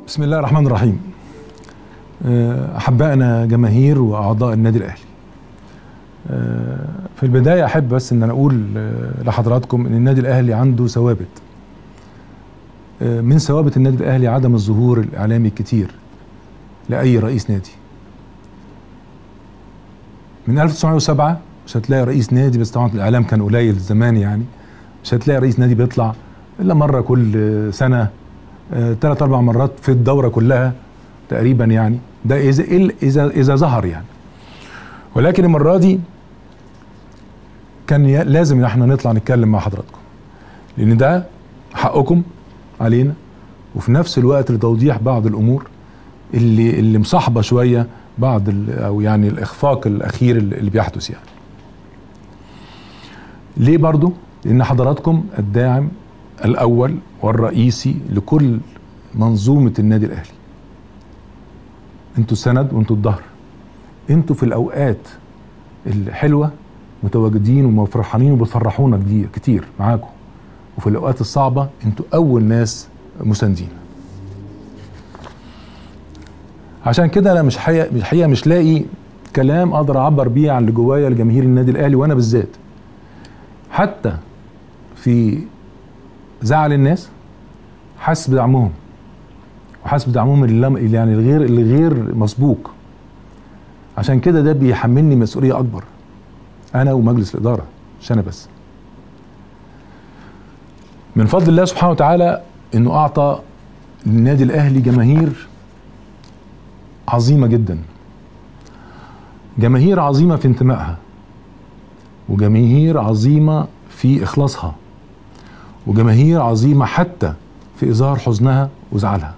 بسم الله الرحمن الرحيم آه، احبائنا جماهير واعضاء النادي الاهلي آه، في البدايه احب بس ان انا اقول آه، لحضراتكم ان النادي الاهلي عنده ثوابت آه، من ثوابت النادي الاهلي عدم الظهور الاعلامي الكتير لاي رئيس نادي من 1907 مش هتلاقي رئيس نادي بس طبعا الاعلام كان قليل زمان يعني مش هتلاقي رئيس نادي بيطلع الا مره كل سنه ثلاث اربع مرات في الدوره كلها تقريبا يعني ده اذا إلا- اذا اذا ظهر يعني ولكن المره دي كان ي- لازم ان احنا نطلع نتكلم مع حضراتكم لان ده حقكم علينا وفي نفس الوقت لتوضيح بعض الامور اللي اللي مصاحبه شويه بعض ال- او يعني الاخفاق الاخير اللي اللي بيحدث يعني ليه برضو لان حضراتكم الداعم الاول والرئيسي لكل منظومه النادي الاهلي انتوا السند وانتوا الظهر انتوا في الاوقات الحلوه متواجدين وفرحانين وبتفرحونا كتير كتير معاكم وفي الاوقات الصعبه انتوا اول ناس مساندين عشان كده انا مش حقيقه مش حقيقه مش لاقي كلام اقدر اعبر بيه عن اللي جوايا لجماهير النادي الاهلي وانا بالذات حتى في زعل الناس حاسس بدعمهم وحاسس بدعمهم اللي لم- اللي يعني الغير الغير مسبوق عشان كده ده بيحملني مسؤوليه اكبر انا ومجلس الاداره مش انا بس من فضل الله سبحانه وتعالى انه اعطى للنادي الاهلي جماهير عظيمه جدا جماهير عظيمه في انتمائها وجماهير عظيمه في اخلاصها وجماهير عظيمه حتى في اظهار حزنها وزعلها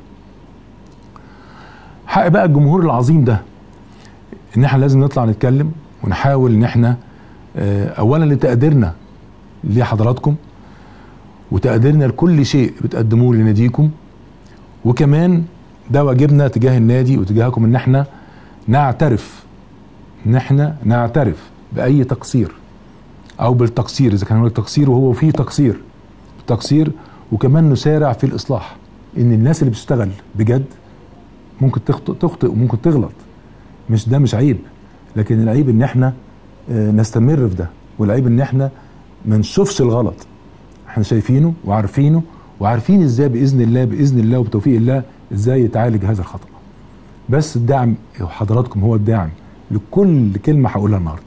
حق بقى الجمهور العظيم ده ان احنا لازم نطلع نتكلم ونحاول ان احنا آه، اولا لتقديرنا لحضراتكم وتقديرنا لكل شيء بتقدموه لناديكم وكمان ده واجبنا تجاه النادي وتجاهكم ان احنا نعترف ان احنا نعترف باي تقصير او بالتقصير اذا كان هناك تقصير وهو فيه تقصير التقصير وكمان نسارع في الاصلاح ان الناس اللي بتشتغل بجد ممكن تخطئ تخطئ وممكن تغلط مش ده مش عيب لكن العيب ان احنا آه، نستمر في ده والعيب ان احنا ما نشوفش الغلط احنا شايفينه وعارفينه وعارفين ازاي باذن الله باذن الله وبتوفيق الله ازاي يتعالج هذا الخطا بس الدعم حضراتكم هو الداعم لكل كلمه هقولها النهارده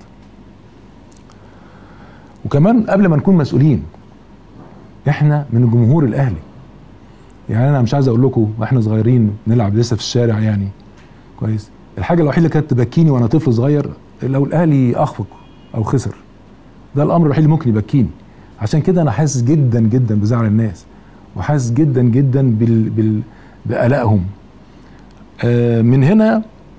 وكمان قبل ما نكون مسؤولين احنا من الجمهور الاهلي يعني انا مش عايز اقول لكم واحنا صغيرين نلعب لسه في الشارع يعني كويس الحاجه الوحيده اللي كانت تبكيني وانا طفل صغير لو الاهلي اخفق او خسر ده الامر الوحيد اللي ممكن يبكيني عشان كده انا حاسس جدا جدا بزعل الناس وحاسس جدا جدا بال بال بقلقهم آه من هنا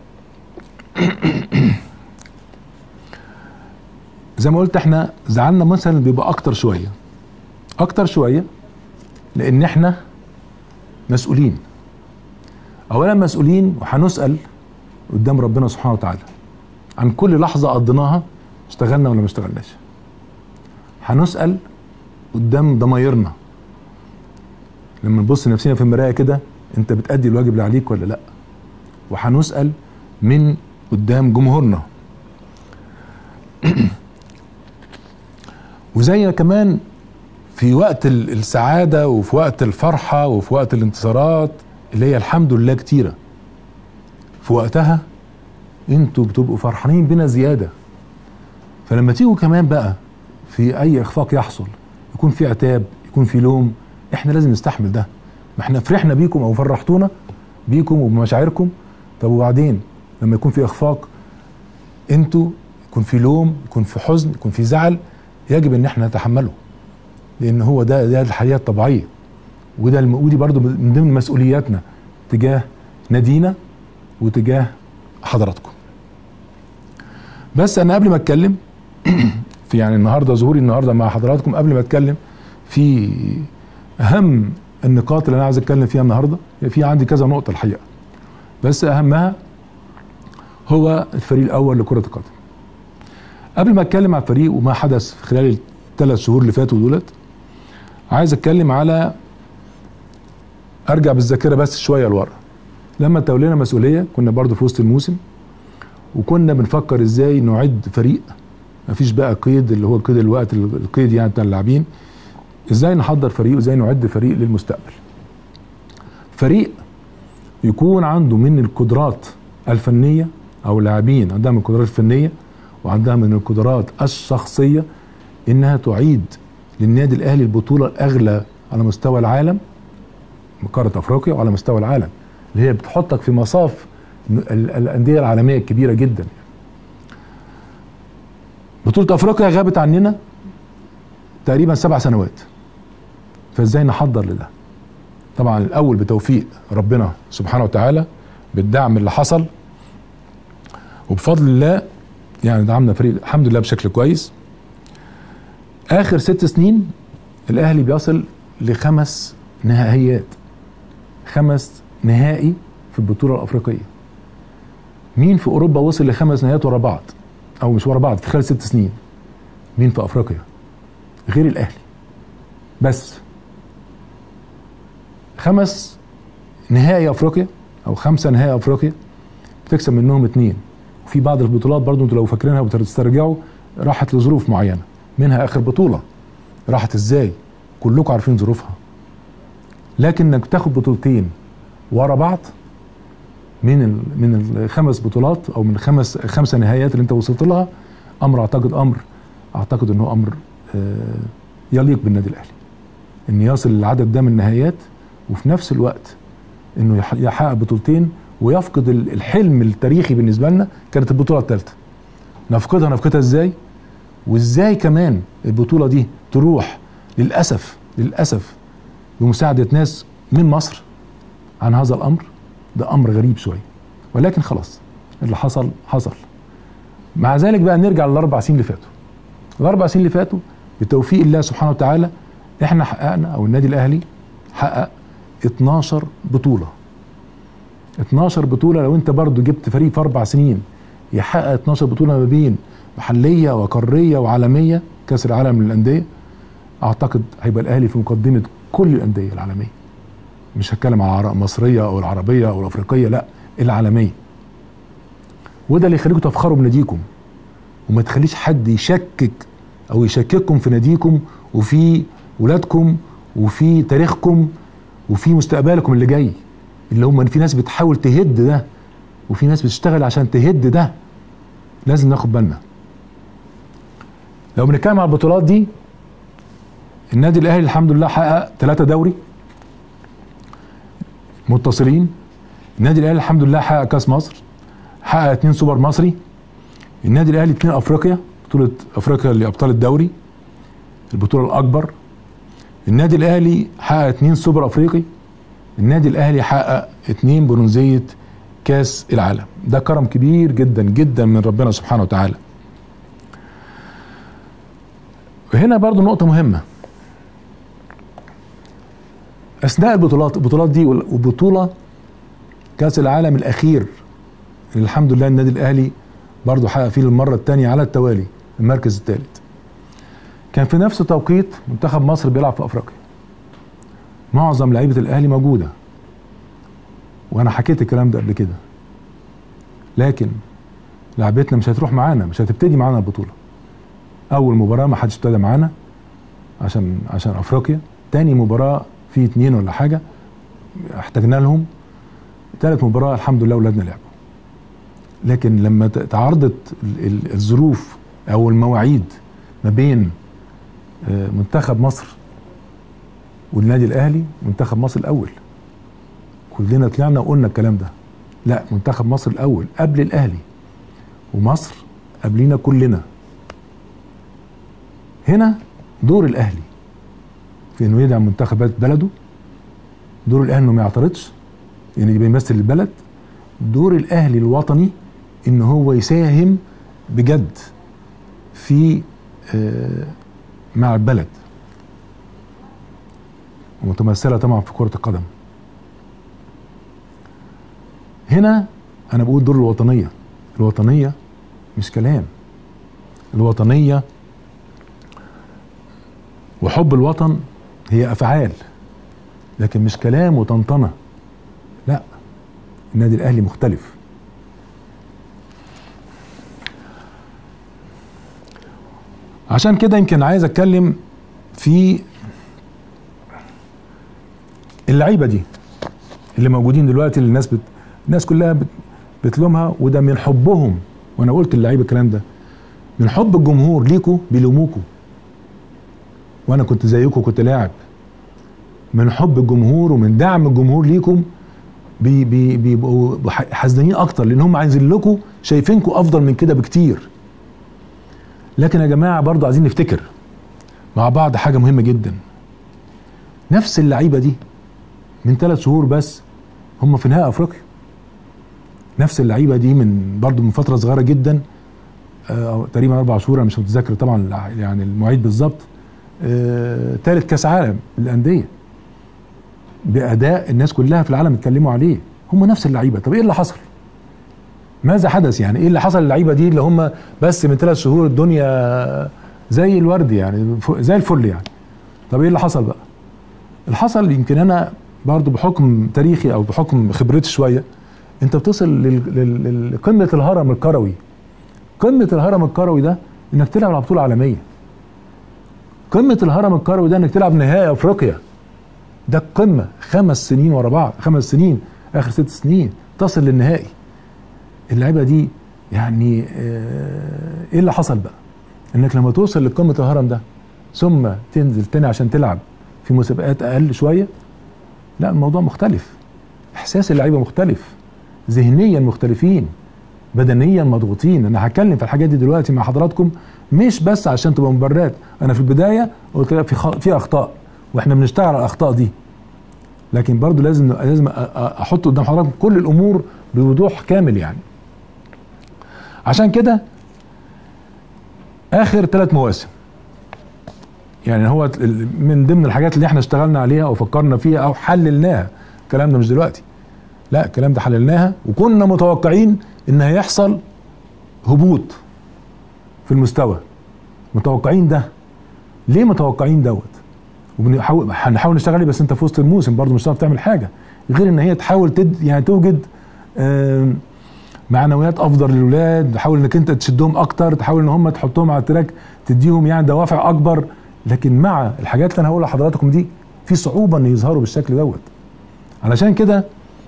زي ما قلت احنا زعلنا مثلا بيبقى اكتر شويه اكتر شويه لان احنا مسؤولين اولا مسؤولين وهنسال قدام ربنا سبحانه وتعالى عن كل لحظه قضيناها اشتغلنا ولا ما اشتغلناش هنسال قدام ضمايرنا لما نبص نفسنا في المرايه كده انت بتأدي الواجب اللي عليك ولا لا وهنسال من قدام جمهورنا وزي كمان في وقت ال- السعادة وفي وقت الفرحة وفي وقت الانتصارات اللي هي الحمد لله كتيرة في وقتها انتوا بتبقوا فرحانين بنا زيادة فلما تيجوا كمان بقى في اي اخفاق يحصل يكون في عتاب يكون في لوم احنا لازم نستحمل ده ما احنا فرحنا بيكم او فرحتونا بيكم وبمشاعركم طب وبعدين لما يكون في اخفاق انتوا يكون في لوم يكون في حزن يكون في زعل يجب ان احنا نتحمله لان هو ده ده الحياه الطبيعيه وده الم- ودي برضو من ضمن مسؤولياتنا تجاه نادينا وتجاه حضراتكم بس انا قبل ما اتكلم في يعني النهارده ظهوري النهارده مع حضراتكم قبل ما اتكلم في اهم النقاط اللي انا عايز اتكلم فيها النهارده في عندي كذا نقطه الحقيقه بس اهمها هو الفريق الاول لكره القدم قبل ما اتكلم عن الفريق وما حدث في خلال الثلاث شهور اللي فاتوا دولت عايز اتكلم على ارجع بالذاكره بس شويه لورا لما تولينا مسؤوليه كنا برضو في وسط الموسم وكنا بنفكر ازاي نعد فريق مفيش بقى قيد اللي هو قيد الوقت القيد يعني بتاع اللاعبين ازاي نحضر فريق وازاي نعد فريق للمستقبل فريق يكون عنده من القدرات الفنيه او لاعبين عندها من القدرات الفنيه وعندها من القدرات الشخصيه انها تعيد للنادي الاهلي البطوله الاغلى على مستوى العالم قاره افريقيا وعلى مستوى العالم اللي هي بتحطك في مصاف ال- الانديه العالميه الكبيره جدا بطوله افريقيا غابت عننا تقريبا سبع سنوات فازاي نحضر لده طبعا الاول بتوفيق ربنا سبحانه وتعالى بالدعم اللي حصل وبفضل الله يعني دعمنا فريق الحمد لله بشكل كويس اخر ست سنين الاهلي بيصل لخمس نهائيات خمس نهائي في البطوله الافريقيه مين في اوروبا وصل لخمس نهائيات ورا بعض او مش ورا بعض في خلال ست سنين مين في افريقيا غير الاهلي بس خمس نهائي افريقيا او خمسه نهائي افريقيا بتكسب منهم اتنين وفي بعض البطولات برضو انتوا لو فاكرينها وتسترجعوا راحت لظروف معينه منها اخر بطوله راحت ازاي كلكم عارفين ظروفها لكن انك تاخد بطولتين ورا بعض من ال من الخمس بطولات او من الخمس خمسه نهائيات اللي انت وصلت لها امر اعتقد امر اعتقد انه امر آه، يليق بالنادي الاهلي ان يصل للعدد ده من النهائيات وفي نفس الوقت انه يح- يحقق بطولتين ويفقد ال- الحلم التاريخي بالنسبه لنا كانت البطوله الثالثه نفقدها نفقدها ازاي وازاي كمان البطوله دي تروح للاسف للاسف بمساعده ناس من مصر عن هذا الامر ده امر غريب شويه ولكن خلاص اللي حصل حصل مع ذلك بقى نرجع للاربع سنين اللي فاتوا الاربع سنين اللي فاتوا بتوفيق الله سبحانه وتعالى احنا حققنا او النادي الاهلي حقق 12 بطوله 12 بطوله لو انت برضو جبت فريق في اربع سنين يحقق 12 بطوله ما بين محليه وقاريه وعالميه كاس العالم للانديه اعتقد هيبقى الاهلي في مقدمه كل الانديه العالميه مش هتكلم على العر- المصريه او العربيه او الافريقيه لا العالميه وده اللي يخليكم تفخروا بناديكم وما تخليش حد يشكك او يشكككم في ناديكم وفي ولادكم وفي تاريخكم وفي مستقبلكم اللي جاي اللي هم في ناس بتحاول تهد ده وفي ناس بتشتغل عشان تهد ده لازم ناخد بالنا لو بنتكلم على البطولات دي النادي الاهلي الحمد لله حقق ثلاثة دوري متصلين النادي الاهلي الحمد لله حقق كاس مصر حقق اتنين سوبر مصري النادي الاهلي اتنين افريقيا بطولة افريقيا لابطال الدوري البطولة الاكبر النادي الاهلي حقق اتنين سوبر افريقي النادي الاهلي حقق اتنين برونزية كاس العالم ده كرم كبير جدا جدا من ربنا سبحانه وتعالى وهنا برضو نقطة مهمة أثناء البطولات البطولات دي وبطولة كأس العالم الأخير اللي الحمد لله النادي الأهلي برضو حقق فيه للمرة الثانية على التوالي المركز الثالث كان في نفس التوقيت منتخب مصر بيلعب في أفريقيا معظم لعيبة الأهلي موجودة وأنا حكيت الكلام ده قبل كده لكن لعبتنا مش هتروح معانا مش هتبتدي معانا البطولة أول مباراة ما حدش ابتدى معانا عشان عشان أفريقيا تاني مباراة في اتنين ولا حاجة احتاجنا لهم تالت مباراة الحمد لله ولادنا لعبوا لكن لما ت- تعارضت ال- ال- الظروف او المواعيد ما بين آه، منتخب مصر والنادي الاهلي منتخب مصر الاول كلنا طلعنا وقلنا الكلام ده لا منتخب مصر الاول قبل الاهلي ومصر قبلينا كلنا هنا دور الاهلي في انه يدعم منتخبات بلده دور الاهلي انه ما يعترضش يعني يبقى يمثل البلد دور الاهلي الوطني ان هو يساهم بجد في آه، مع البلد ومتمثله طبعا في كره القدم هنا انا بقول دور الوطنيه الوطنيه مش كلام الوطنيه وحب الوطن هي افعال لكن مش كلام وطنطنه لا النادي الاهلي مختلف عشان كده يمكن عايز اتكلم في اللعيبه دي اللي موجودين دلوقتي اللي الناس بت... الناس كلها بت... بتلومها وده من حبهم وانا قلت اللعيبه الكلام ده من حب الجمهور ليكوا بيلوموكوا وانا كنت زيكم كنت لاعب من حب الجمهور ومن دعم الجمهور ليكم بي بي بيبقوا حزنين اكتر لان هم عايزين لكم شايفينكم افضل من كده بكتير لكن يا جماعه برضو عايزين نفتكر مع بعض حاجه مهمه جدا نفس اللعيبه دي من ثلاث شهور بس هم في نهائي افريقيا نفس اللعيبه دي من برضو من فتره صغيره جدا آه تقريبا اربع شهور انا مش متذكر طبعا يعني المواعيد بالظبط ثالث آه كاس عالم للانديه باداء الناس كلها في العالم اتكلموا عليه هم نفس اللعيبه طب ايه اللي حصل ماذا حدث يعني ايه اللي حصل للعيبه دي اللي هم بس من ثلاث شهور الدنيا زي الورد يعني زي الفل يعني طب ايه اللي حصل بقى اللي حصل يمكن انا برضو بحكم تاريخي او بحكم خبرتي شويه انت بتصل لقمه الهرم الكروي قمه الهرم الكروي ده انك تلعب على بطوله عالميه قمه الهرم الكروي ده انك تلعب نهائي افريقيا ده القمه خمس سنين ورا بعض خمس سنين اخر ست سنين تصل للنهائي اللعيبه دي يعني اه ايه اللي حصل بقى انك لما توصل لقمه الهرم ده ثم تنزل تاني عشان تلعب في مسابقات اقل شويه لا الموضوع مختلف احساس اللعيبه مختلف ذهنيا مختلفين بدنيا مضغوطين انا هتكلم في الحاجات دي دلوقتي مع حضراتكم مش بس عشان تبقى مبررات انا في البدايه قلت لك في خ... في اخطاء واحنا بنشتغل على الاخطاء دي لكن برضو لازم لازم احط قدام حضراتكم كل الامور بوضوح كامل يعني عشان كده اخر ثلاث مواسم يعني هو من ضمن الحاجات اللي احنا اشتغلنا عليها او فكرنا فيها او حللناها الكلام ده مش دلوقتي لا الكلام ده حللناها وكنا متوقعين ان هيحصل هبوط في المستوى متوقعين ده ليه متوقعين دوت وبنحاول هنحاول نشتغل عليه بس انت في وسط الموسم برضه مش هتعرف تعمل حاجه غير ان هي تحاول تد يعني توجد معنويات افضل للولاد تحاول انك انت تشدهم اكتر تحاول ان هم تحطهم على التراك تديهم يعني دوافع اكبر لكن مع الحاجات اللي انا هقولها لحضراتكم دي في صعوبه ان يظهروا بالشكل دوت علشان كده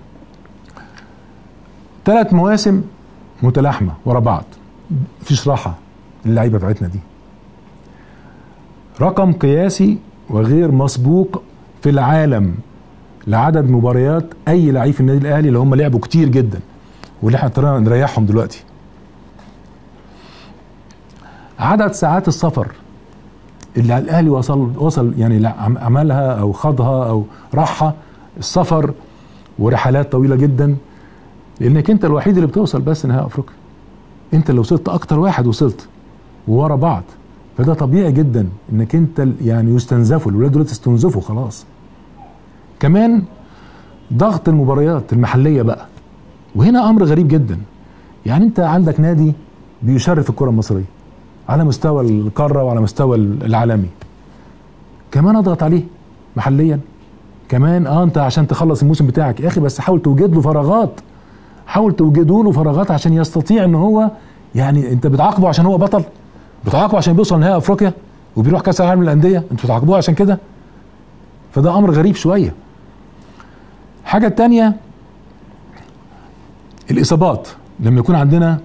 ثلاث مواسم متلاحمه ورا بعض مفيش راحه للعيبه بتاعتنا دي رقم قياسي وغير مسبوق في العالم لعدد مباريات اي لعيب في النادي الاهلي اللي هم لعبوا كتير جدا واللي احنا اضطرينا نريحهم دلوقتي عدد ساعات السفر اللي الاهلي وصل وصل يعني عملها او خاضها او راحها السفر ورحلات طويله جدا لانك انت الوحيد اللي بتوصل بس نهائي افريقيا انت اللي وصلت اكتر واحد وصلت وورا بعض فده طبيعي جدا انك انت يعني يستنزفوا الولاد دول تستنزفوا خلاص كمان ضغط المباريات المحليه بقى وهنا امر غريب جدا يعني انت عندك نادي بيشرف الكره المصريه على مستوى القاره وعلى مستوى العالمي كمان اضغط عليه محليا كمان اه انت عشان تخلص الموسم بتاعك يا اخي بس حاول توجد له فراغات حاول توجدوا له فراغات عشان يستطيع ان هو يعني انت بتعاقبه عشان هو بطل بتعاقبه عشان بيوصل نهائي افريقيا وبيروح كاس العالم للانديه انتوا بتعاقبوه عشان كده فده امر غريب شويه حاجه التانية الاصابات لما يكون عندنا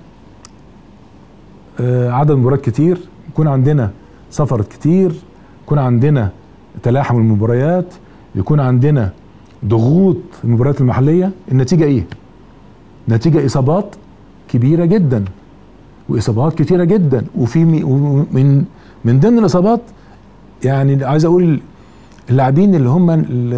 آه عدد مباريات كتير يكون عندنا سفر كتير يكون عندنا تلاحم المباريات يكون عندنا ضغوط المباريات المحليه النتيجه ايه نتيجه اصابات كبيره جدا واصابات كتيره جدا وفي من من ضمن الاصابات يعني عايز اقول اللاعبين اللي هم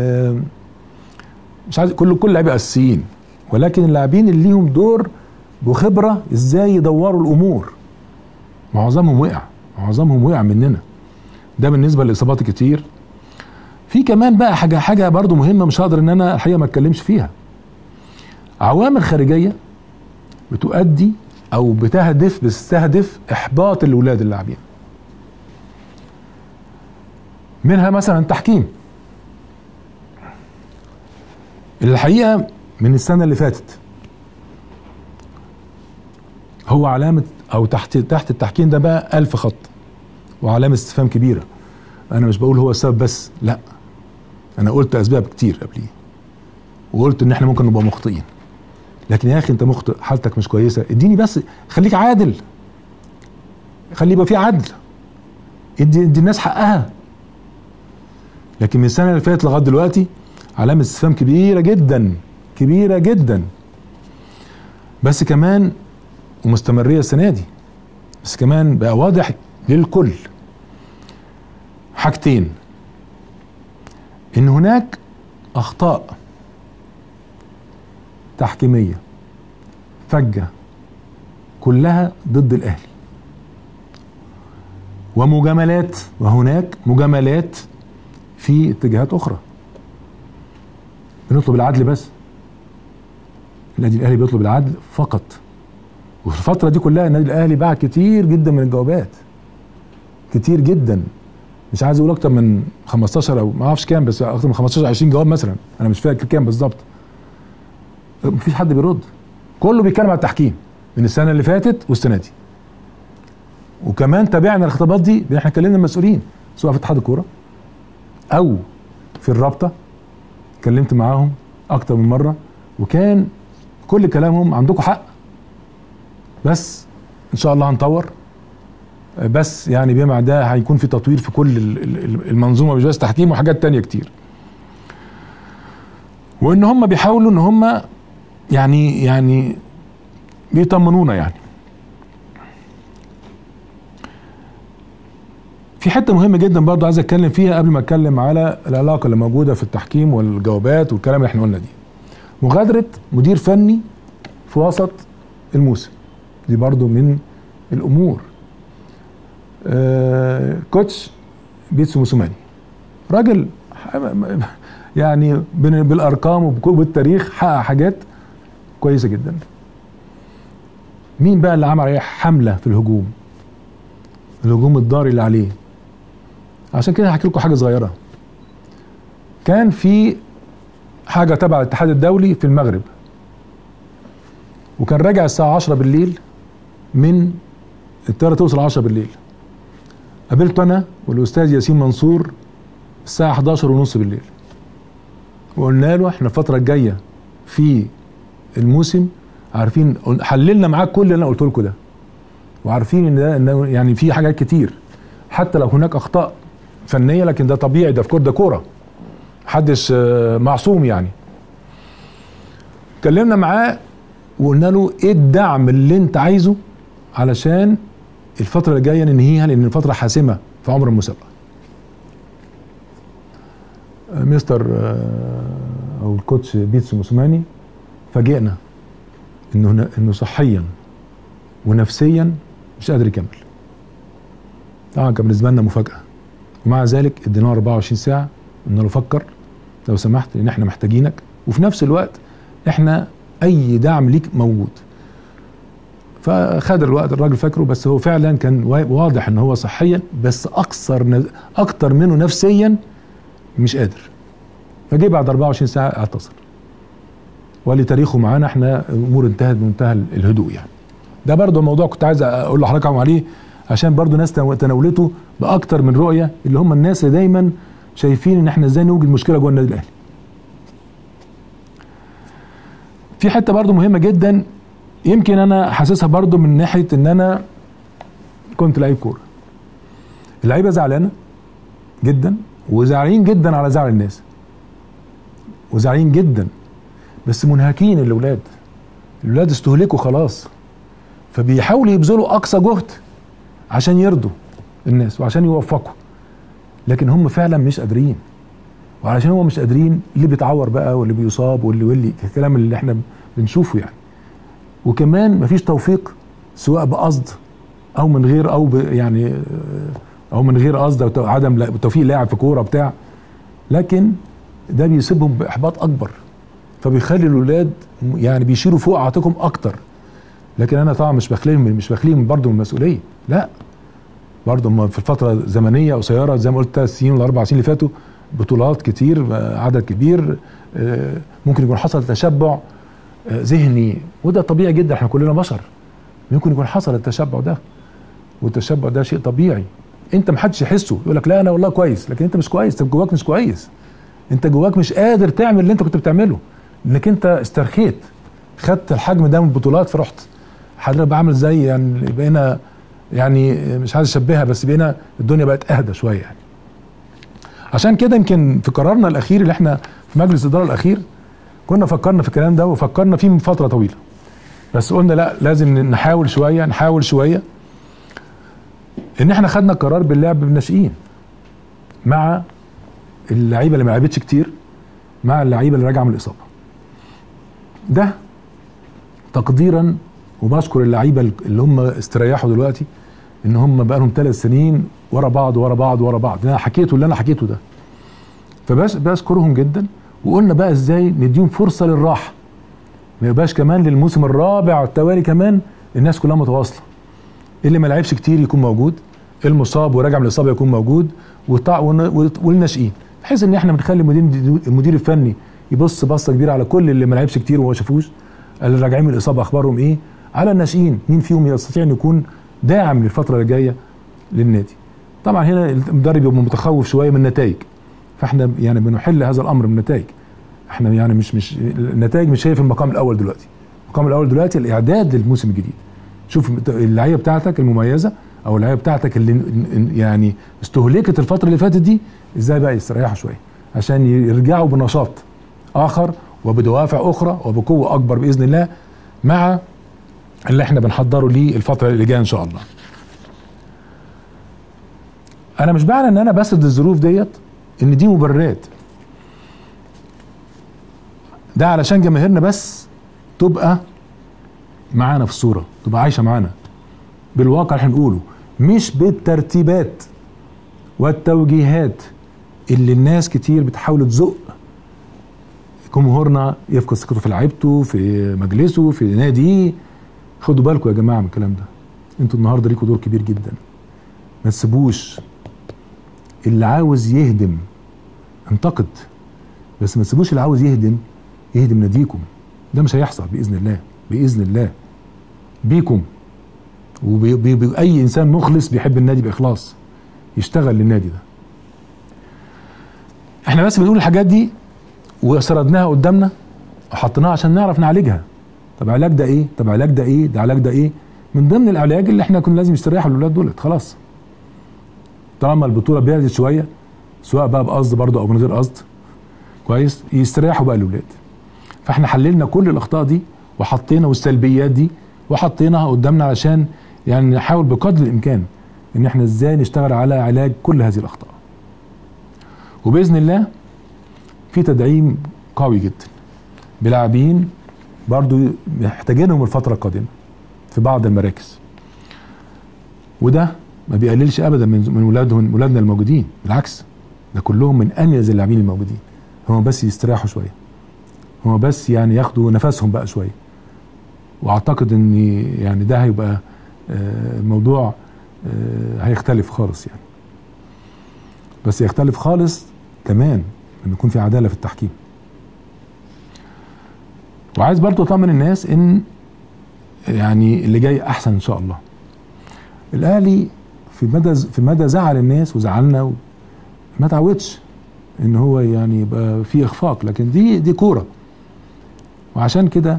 مش عايز كل كل لعيبه اساسيين ولكن اللاعبين اللي ليهم دور وخبره ازاي يدوروا الامور معظمهم وقع معظمهم وقع مننا ده بالنسبه للاصابات الكتير في كمان بقى حاجه حاجه برضو مهمه مش هقدر ان انا الحقيقه ما اتكلمش فيها عوامل خارجيه بتؤدي او بتهدف بتستهدف احباط الاولاد اللاعبين منها مثلا التحكيم الحقيقه من السنه اللي فاتت هو علامه او تحت تحت التحكيم ده بقى ألف خط وعلامه استفهام كبيره انا مش بقول هو السبب بس لا انا قلت اسباب كتير قبليه وقلت ان احنا ممكن نبقى مخطئين لكن يا اخي انت مخطئ حالتك مش كويسه اديني بس خليك عادل خلي يبقى في عدل ادي ادي الناس حقها لكن من السنه اللي فاتت لغايه دلوقتي علامه استفهام كبيره جدا كبيره جدا بس كمان ومستمريه السنه دي بس كمان بقى واضح للكل حاجتين ان هناك اخطاء تحكيميه فجه كلها ضد الاهلي ومجاملات وهناك مجاملات في اتجاهات اخرى بنطلب العدل بس النادي الاهلي بيطلب العدل فقط وفي الفتره دي كلها النادي الاهلي باع كتير جدا من الجوابات كتير جدا مش عايز اقول اكتر من 15 او ما اعرفش كام بس اكتر من 15 20 جواب مثلا انا مش فاكر كام بالظبط مفيش حد بيرد كله بيتكلم على التحكيم من السنه اللي فاتت والسنه دي وكمان تابعنا الخطابات دي احنا كلمنا المسؤولين سواء في اتحاد الكوره او في الرابطه اتكلمت معاهم اكتر من مره وكان كل كلامهم عندكم حق بس ان شاء الله هنطور بس يعني بما ده هيكون في تطوير في كل المنظومه مش بس تحكيم وحاجات تانية كتير وان هم بيحاولوا ان هم يعني يعني بيطمنونا يعني في حته مهمه جدا برضو عايز اتكلم فيها قبل ما اتكلم على العلاقه اللي موجوده في التحكيم والجوابات والكلام اللي احنا قلنا دي مغادره مدير فني في وسط الموسم دي برضو من الامور آه كوتش بيتسو موسوماني راجل يعني بالارقام وبالتاريخ حقق حاجات كويسه جدا مين بقى اللي عمل عليه حمله في الهجوم الهجوم الضاري اللي عليه عشان كده هحكي لكم حاجه صغيره كان في حاجه تبع الاتحاد الدولي في المغرب وكان راجع الساعه 10 بالليل من الطياره توصل 10 بالليل قابلته انا والاستاذ ياسين منصور الساعه 11 ونص بالليل وقلنا له احنا الفتره الجايه في الموسم عارفين حللنا معاك كل اللي انا قلت لكم ده وعارفين ان ده إن يعني في حاجات كتير حتى لو هناك اخطاء فنيه لكن ده طبيعي ده في كوره ده كوره محدش معصوم يعني اتكلمنا معاه وقلنا له ايه الدعم اللي انت عايزه علشان الفتره اللي جايه ننهيها لان الفتره حاسمه في عمر المسابقه مستر او الكوتش بيتسو موسوماني فاجئنا انه انه صحيا ونفسيا مش قادر يكمل طبعا كان بالنسبه لنا مفاجاه ومع ذلك اديناه 24 ساعه قلنا له فكر لو سمحت لان احنا محتاجينك وفي نفس الوقت احنا اي دعم ليك موجود فخد الوقت الراجل فاكره بس هو فعلا كان واضح ان هو صحيا بس اكثر اكتر منه نفسيا مش قادر فجه بعد 24 ساعه اعتصر وقال لي تاريخه معانا احنا الامور انتهت بمنتهى الهدوء يعني ده برضه موضوع كنت عايز اقول لحضراتكم عليه عشان برضه ناس تناولته باكتر من رؤيه اللي هم الناس اللي دايما شايفين ان احنا ازاي نوجد مشكله جوه النادي الاهلي في حته برضه مهمه جدا يمكن انا حاسسها برضه من ناحيه ان انا كنت لعيب كوره اللعيبه زعلانه جدا وزعلانين جدا على زعل الناس وزعلانين جدا بس منهكين الاولاد الاولاد استهلكوا خلاص فبيحاولوا يبذلوا اقصى جهد عشان يرضوا الناس وعشان يوفقوا لكن هم فعلا مش قادرين وعلشان هم مش قادرين اللي بيتعور بقى واللي بيصاب واللي واللي الكلام اللي احنا بنشوفه يعني وكمان مفيش توفيق سواء بقصد او من غير او يعني او من غير قصد او عدم توفيق لاعب في كوره بتاع لكن ده بيسيبهم باحباط اكبر فبيخلي الاولاد يعني بيشيلوا فوق عاتقهم اكتر لكن انا طبعا مش بخليهم مش بخليهم برضه من المسؤوليه لا برضه هم في الفتره زمنيه قصيره زي ما قلت ثلاث سنين ولا اربع سنين اللي فاتوا بطولات كتير عدد كبير ممكن يكون حصل تشبع ذهني وده طبيعي جدا احنا كلنا بشر ممكن يكون حصل التشبع ده والتشبع ده شيء طبيعي انت ما حدش يحسه يقول لك لا انا والله كويس لكن انت مش كويس انت جواك مش كويس انت جواك مش قادر تعمل اللي انت كنت بتعمله انك انت استرخيت خدت الحجم ده من البطولات فرحت حضرتك بعمل زي يعني بقينا يعني مش عايز اشبهها بس بقينا الدنيا بقت اهدى شويه يعني عشان كده يمكن في قرارنا الاخير اللي احنا في مجلس الاداره الاخير كنا فكرنا في الكلام ده وفكرنا فيه من فتره طويله بس قلنا لا لازم نحاول شويه نحاول شويه ان احنا خدنا قرار باللعب بالناشئين مع اللعيبه اللي ما لعبتش كتير مع اللعيبه اللي راجعه من الاصابه ده تقديرا وبشكر اللعيبه اللي هم استريحوا دلوقتي ان هم بقى لهم ثلاث سنين ورا بعض ورا بعض ورا بعض انا حكيته اللي انا حكيته ده فبشكرهم جدا وقلنا بقى ازاي نديهم فرصه للراحه ما يبقاش كمان للموسم الرابع التوالي كمان الناس كلها متواصله اللي ما لعبش كتير يكون موجود المصاب وراجع من الاصابه يكون موجود والناشئين بحيث ان احنا بنخلي المدير المدير الفني يبص بصه كبيره على كل اللي ما لعبش كتير وما شافوش اللي راجعين من الاصابه اخبارهم ايه على الناشئين مين فيهم يستطيع ان يكون داعم للفتره اللي جايه للنادي طبعا هنا المدرب يبقى متخوف شويه من النتائج فاحنا يعني بنحل هذا الامر من النتائج احنا يعني مش مش النتائج مش هي في المقام الاول دلوقتي المقام الاول دلوقتي الاعداد للموسم الجديد شوف اللعيبه بتاعتك المميزه او اللعيبه بتاعتك اللي يعني استهلكت الفتره اللي فاتت دي ازاي بقى يستريحوا شويه عشان يرجعوا بنشاط اخر وبدوافع اخرى وبقوه اكبر باذن الله مع اللي احنا بنحضره ليه الفتره اللي جايه ان شاء الله انا مش معنى ان انا بسد الظروف ديت ان دي مبررات ده علشان جماهيرنا بس تبقى معانا في الصوره تبقى عايشه معانا بالواقع اللي هنقوله مش بالترتيبات والتوجيهات اللي الناس كتير بتحاول تزق جمهورنا يفقد ثقته في لعيبته في مجلسه في ناديه خدوا بالكم يا جماعه من الكلام ده انتوا النهارده ليكوا دور كبير جدا ما تسيبوش اللي عاوز يهدم انتقد بس ما تسيبوش اللي عاوز يهدم يهدم ناديكم ده مش هيحصل باذن الله باذن الله بيكم وبأي انسان مخلص بيحب النادي باخلاص يشتغل للنادي ده احنا بس بنقول الحاجات دي وسردناها قدامنا وحطيناها عشان نعرف نعالجها طب علاج ده ايه طب علاج ده ايه ده علاج ده ايه من ضمن العلاج اللي احنا كنا لازم يستريحوا الاولاد دولت خلاص طالما البطوله بعدت شويه سواء بقى بقصد برضه او من غير قصد كويس يستريحوا بقى الاولاد فاحنا حللنا كل الاخطاء دي وحطينا والسلبيات دي وحطيناها قدامنا علشان يعني نحاول بقدر الامكان ان احنا ازاي نشتغل على علاج كل هذه الاخطاء وباذن الله في تدعيم قوي جدا بلاعبين برضو محتاجينهم الفترة القادمة في بعض المراكز وده ما بيقللش ابدا من من ولادهم ولادنا الموجودين بالعكس ده كلهم من اميز اللاعبين الموجودين هم بس يستريحوا شويه هم بس يعني ياخدوا نفسهم بقى شويه واعتقد ان يعني ده هيبقى الموضوع هيختلف خالص يعني بس يختلف خالص كمان ان يكون في عداله في التحكيم وعايز برضو اطمن الناس ان يعني اللي جاي احسن ان شاء الله الاهلي في مدى في مدى زعل الناس وزعلنا ما تعودش ان هو يعني يبقى في اخفاق لكن دي دي كوره وعشان كده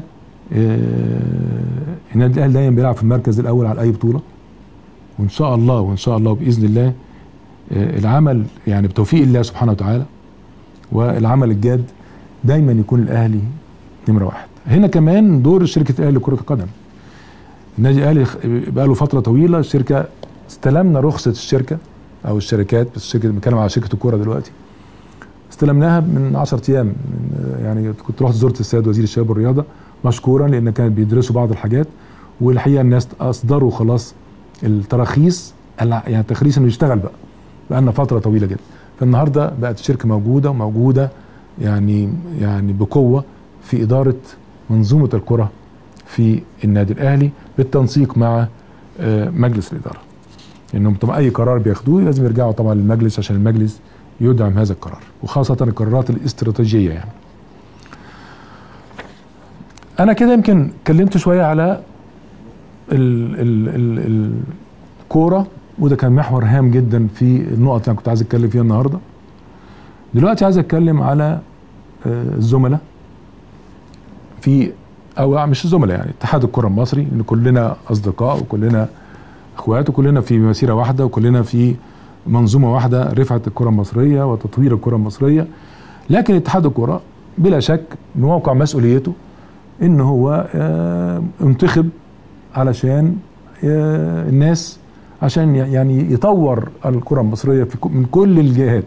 النادي الاهلي دايما بيلعب في المركز الاول على اي بطوله وان شاء الله وان شاء الله باذن الله العمل يعني بتوفيق الله سبحانه وتعالى والعمل الجاد دايما يكون الاهلي نمره واحد هنا كمان دور شركه الاهلي لكره القدم النادي الاهلي بقى له فتره طويله الشركه استلمنا رخصه الشركه او الشركات بس الشركه بنتكلم على شركه الكوره دلوقتي استلمناها من 10 ايام يعني كنت رحت زرت السيد وزير الشباب والرياضه مشكورا لان كانت بيدرسوا بعض الحاجات والحقيقه الناس اصدروا خلاص التراخيص يعني التخريص انه يشتغل بقى بقى لنا فتره طويله جدا فالنهارده بقت الشركه موجوده وموجوده يعني يعني بقوه في اداره منظومه الكره في النادي الاهلي بالتنسيق مع مجلس الاداره انهم طبعا اي قرار بياخدوه لازم يرجعوا طبعا للمجلس عشان المجلس يدعم هذا القرار وخاصه القرارات الاستراتيجيه يعني انا كده يمكن اتكلمت شويه على ال- ال- ال- الكوره وده كان محور هام جدا في النقط اللي انا كنت عايز اتكلم فيها النهارده دلوقتي عايز اتكلم على آه، الزملاء في او مش الزملاء يعني اتحاد الكره المصري ان كلنا اصدقاء وكلنا اخوات وكلنا في مسيره واحده وكلنا في منظومه واحده رفعت الكره المصريه وتطوير الكره المصريه لكن اتحاد الكره بلا شك بموقع مسؤوليته ان هو آه، انتخب علشان آه، الناس عشان يعني يطور الكره المصريه في ك- من كل الجهات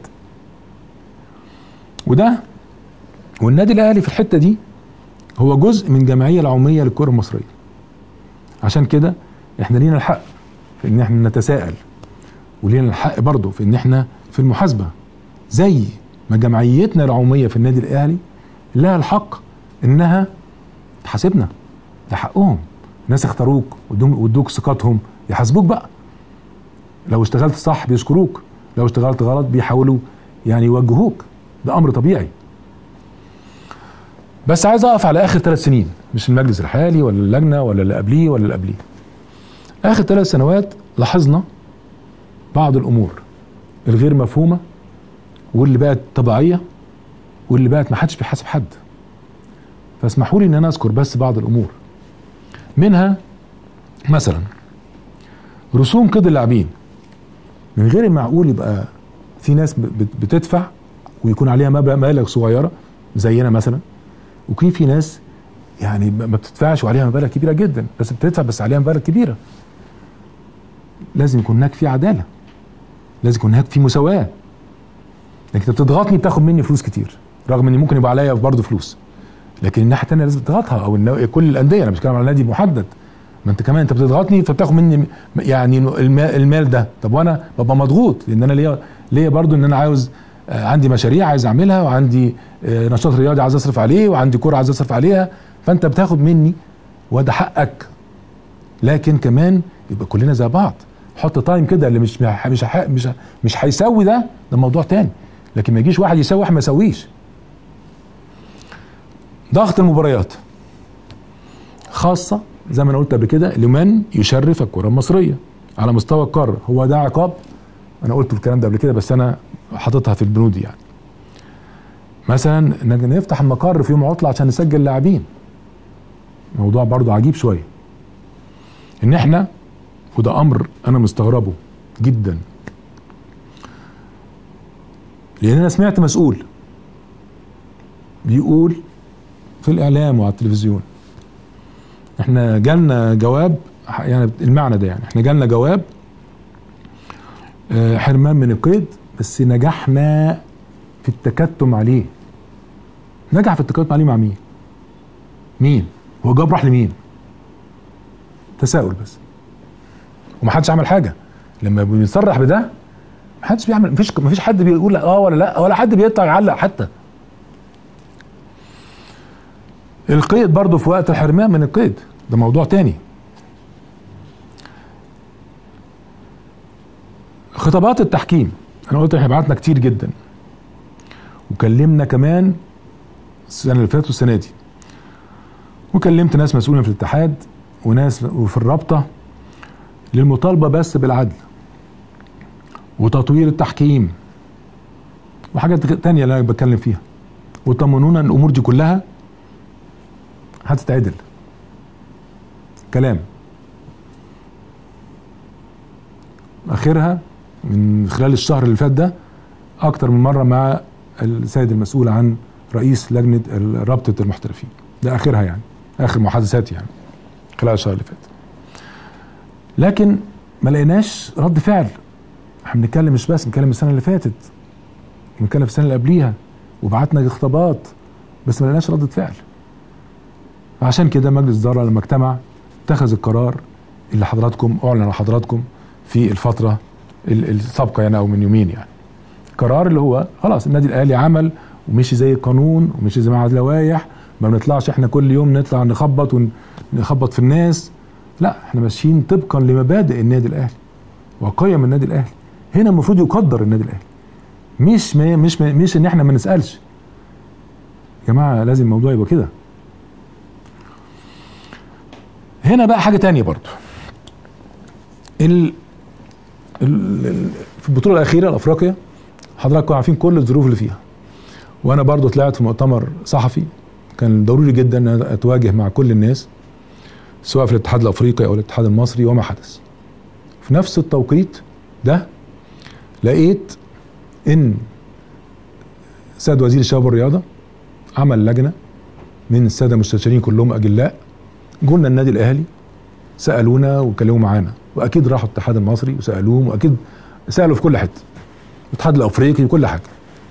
وده والنادي الاهلي في الحته دي هو جزء من جمعيه العموميه للكره المصريه عشان كده احنا لينا الحق في ان احنا نتساءل ولينا الحق برضه في ان احنا في المحاسبه زي ما جمعيتنا العموميه في النادي الاهلي لها الحق انها تحاسبنا ده حقهم ناس اختاروك وادوم- وادوك ثقتهم يحاسبوك بقى لو اشتغلت صح بيشكروك لو اشتغلت غلط بيحاولوا يعني يوجهوك ده امر طبيعي بس عايز اقف على اخر ثلاث سنين مش المجلس الحالي ولا اللجنه ولا اللي قبليه ولا اللي قبليه اخر ثلاث سنوات لاحظنا بعض الامور الغير مفهومه واللي بقت طبيعيه واللي بقت ما حدش بيحاسب حد فاسمحوا لي ان انا اذكر بس بعض الامور منها مثلا رسوم قيد اللاعبين من غير المعقول يبقى في ناس ب- بت- بتدفع ويكون عليها مبلغ مبالغ صغيره زينا مثلا وفي في ناس يعني ما ما بتدفعش وعليها مبالغ كبيره جدا بس بتدفع بس عليها مبالغ كبيره لازم يكون هناك في عداله لازم يكون هناك في مساواه لكن انت بتضغطني بتاخد مني فلوس كتير رغم ان ممكن يبقى عليا برضه فلوس لكن الناحيه الثانيه لازم تضغطها او النوع- كل الانديه انا مش بتكلم على نادي محدد ما انت كمان انت بتضغطني فبتاخد مني م- يعني المال, المال ده طب وانا ببقى مضغوط لان انا ليا ليا برضه ان انا عاوز آه، عندي مشاريع عايز اعملها وعندي آه، نشاط رياضي عايز اصرف عليه وعندي كوره عايز اصرف عليها فانت بتاخد مني وده حقك لكن كمان يبقى كلنا زي بعض حط تايم كده اللي مش مش مش مش, مش هيسوي ده ده موضوع تاني لكن ما يجيش واحد يسوي واحد ما يسويش ضغط المباريات خاصة زي ما انا قلت قبل كده لمن يشرف الكرة المصرية على مستوى القارة هو ده عقاب انا قلت الكلام ده قبل كده بس انا حاططها في البنود يعني مثلا انك نفتح المقر في يوم عطلة عشان نسجل لاعبين موضوع برضو عجيب شوية ان احنا وده امر انا مستغربه جدا لان انا سمعت مسؤول بيقول في الاعلام وعلى التلفزيون احنا جالنا جواب يعني المعنى ده يعني احنا جالنا جواب آه، حرمان من القيد بس نجحنا في التكتم عليه نجح في التكتم عليه مع مين مين هو جاب راح لمين تساؤل بس ومحدش عمل حاجه لما بيصرح بده محدش بيعمل مفيش مفيش حد بيقول اه ولا لا ولا حد بيطلع يعلق حتى القيد برضه في وقت الحرمان من القيد ده موضوع تاني خطابات التحكيم انا قلت احنا بعتنا كتير جدا وكلمنا كمان السنه اللي فاتت والسنه دي وكلمت ناس مسؤولين في الاتحاد وناس وفي الرابطه للمطالبه بس بالعدل وتطوير التحكيم وحاجات تانية اللي انا بتكلم فيها وطمنونا ان الامور دي كلها هتتعدل كلام اخرها من خلال الشهر اللي فات ده اكتر من مره مع السيد المسؤول عن رئيس لجنه رابطه المحترفين ده اخرها يعني اخر محادثات يعني خلال الشهر اللي فات لكن ما لقيناش رد فعل احنا بنتكلم مش بس بنتكلم السنه اللي فاتت بنتكلم في السنه اللي قبليها وبعتنا خطابات بس ما لقيناش ردة فعل فعشان كده مجلس الاداره لما اجتمع اتخذ القرار اللي حضراتكم اعلن لحضراتكم في الفتره ال- السابقه يعني او من يومين يعني قرار اللي هو خلاص النادي الاهلي عمل ومشي زي القانون ومشي زي ما عاد لوائح ما بنطلعش احنا كل يوم نطلع نخبط ونخبط في الناس لا احنا ماشيين طبقا لمبادئ النادي الاهلي وقيم النادي الاهلي هنا المفروض يقدر النادي الاهلي مش ما مش ما مش ان احنا ما نسالش يا جماعه لازم الموضوع يبقى كده هنا بقى حاجه تانية برضو ال ال- ال- في البطوله الاخيره الافريقيه حضراتكم عارفين كل الظروف اللي فيها وانا برضو طلعت في مؤتمر صحفي كان ضروري جدا ان أنا اتواجه مع كل الناس سواء في الاتحاد الافريقي او الاتحاد المصري وما حدث في نفس التوقيت ده لقيت ان سيد وزير الشباب والرياضه عمل لجنه من الساده المستشارين كلهم اجلاء جولنا النادي الاهلي سالونا وكلموا معانا واكيد راحوا الاتحاد المصري وسالوهم واكيد سالوا في كل حته الاتحاد الافريقي وكل حاجه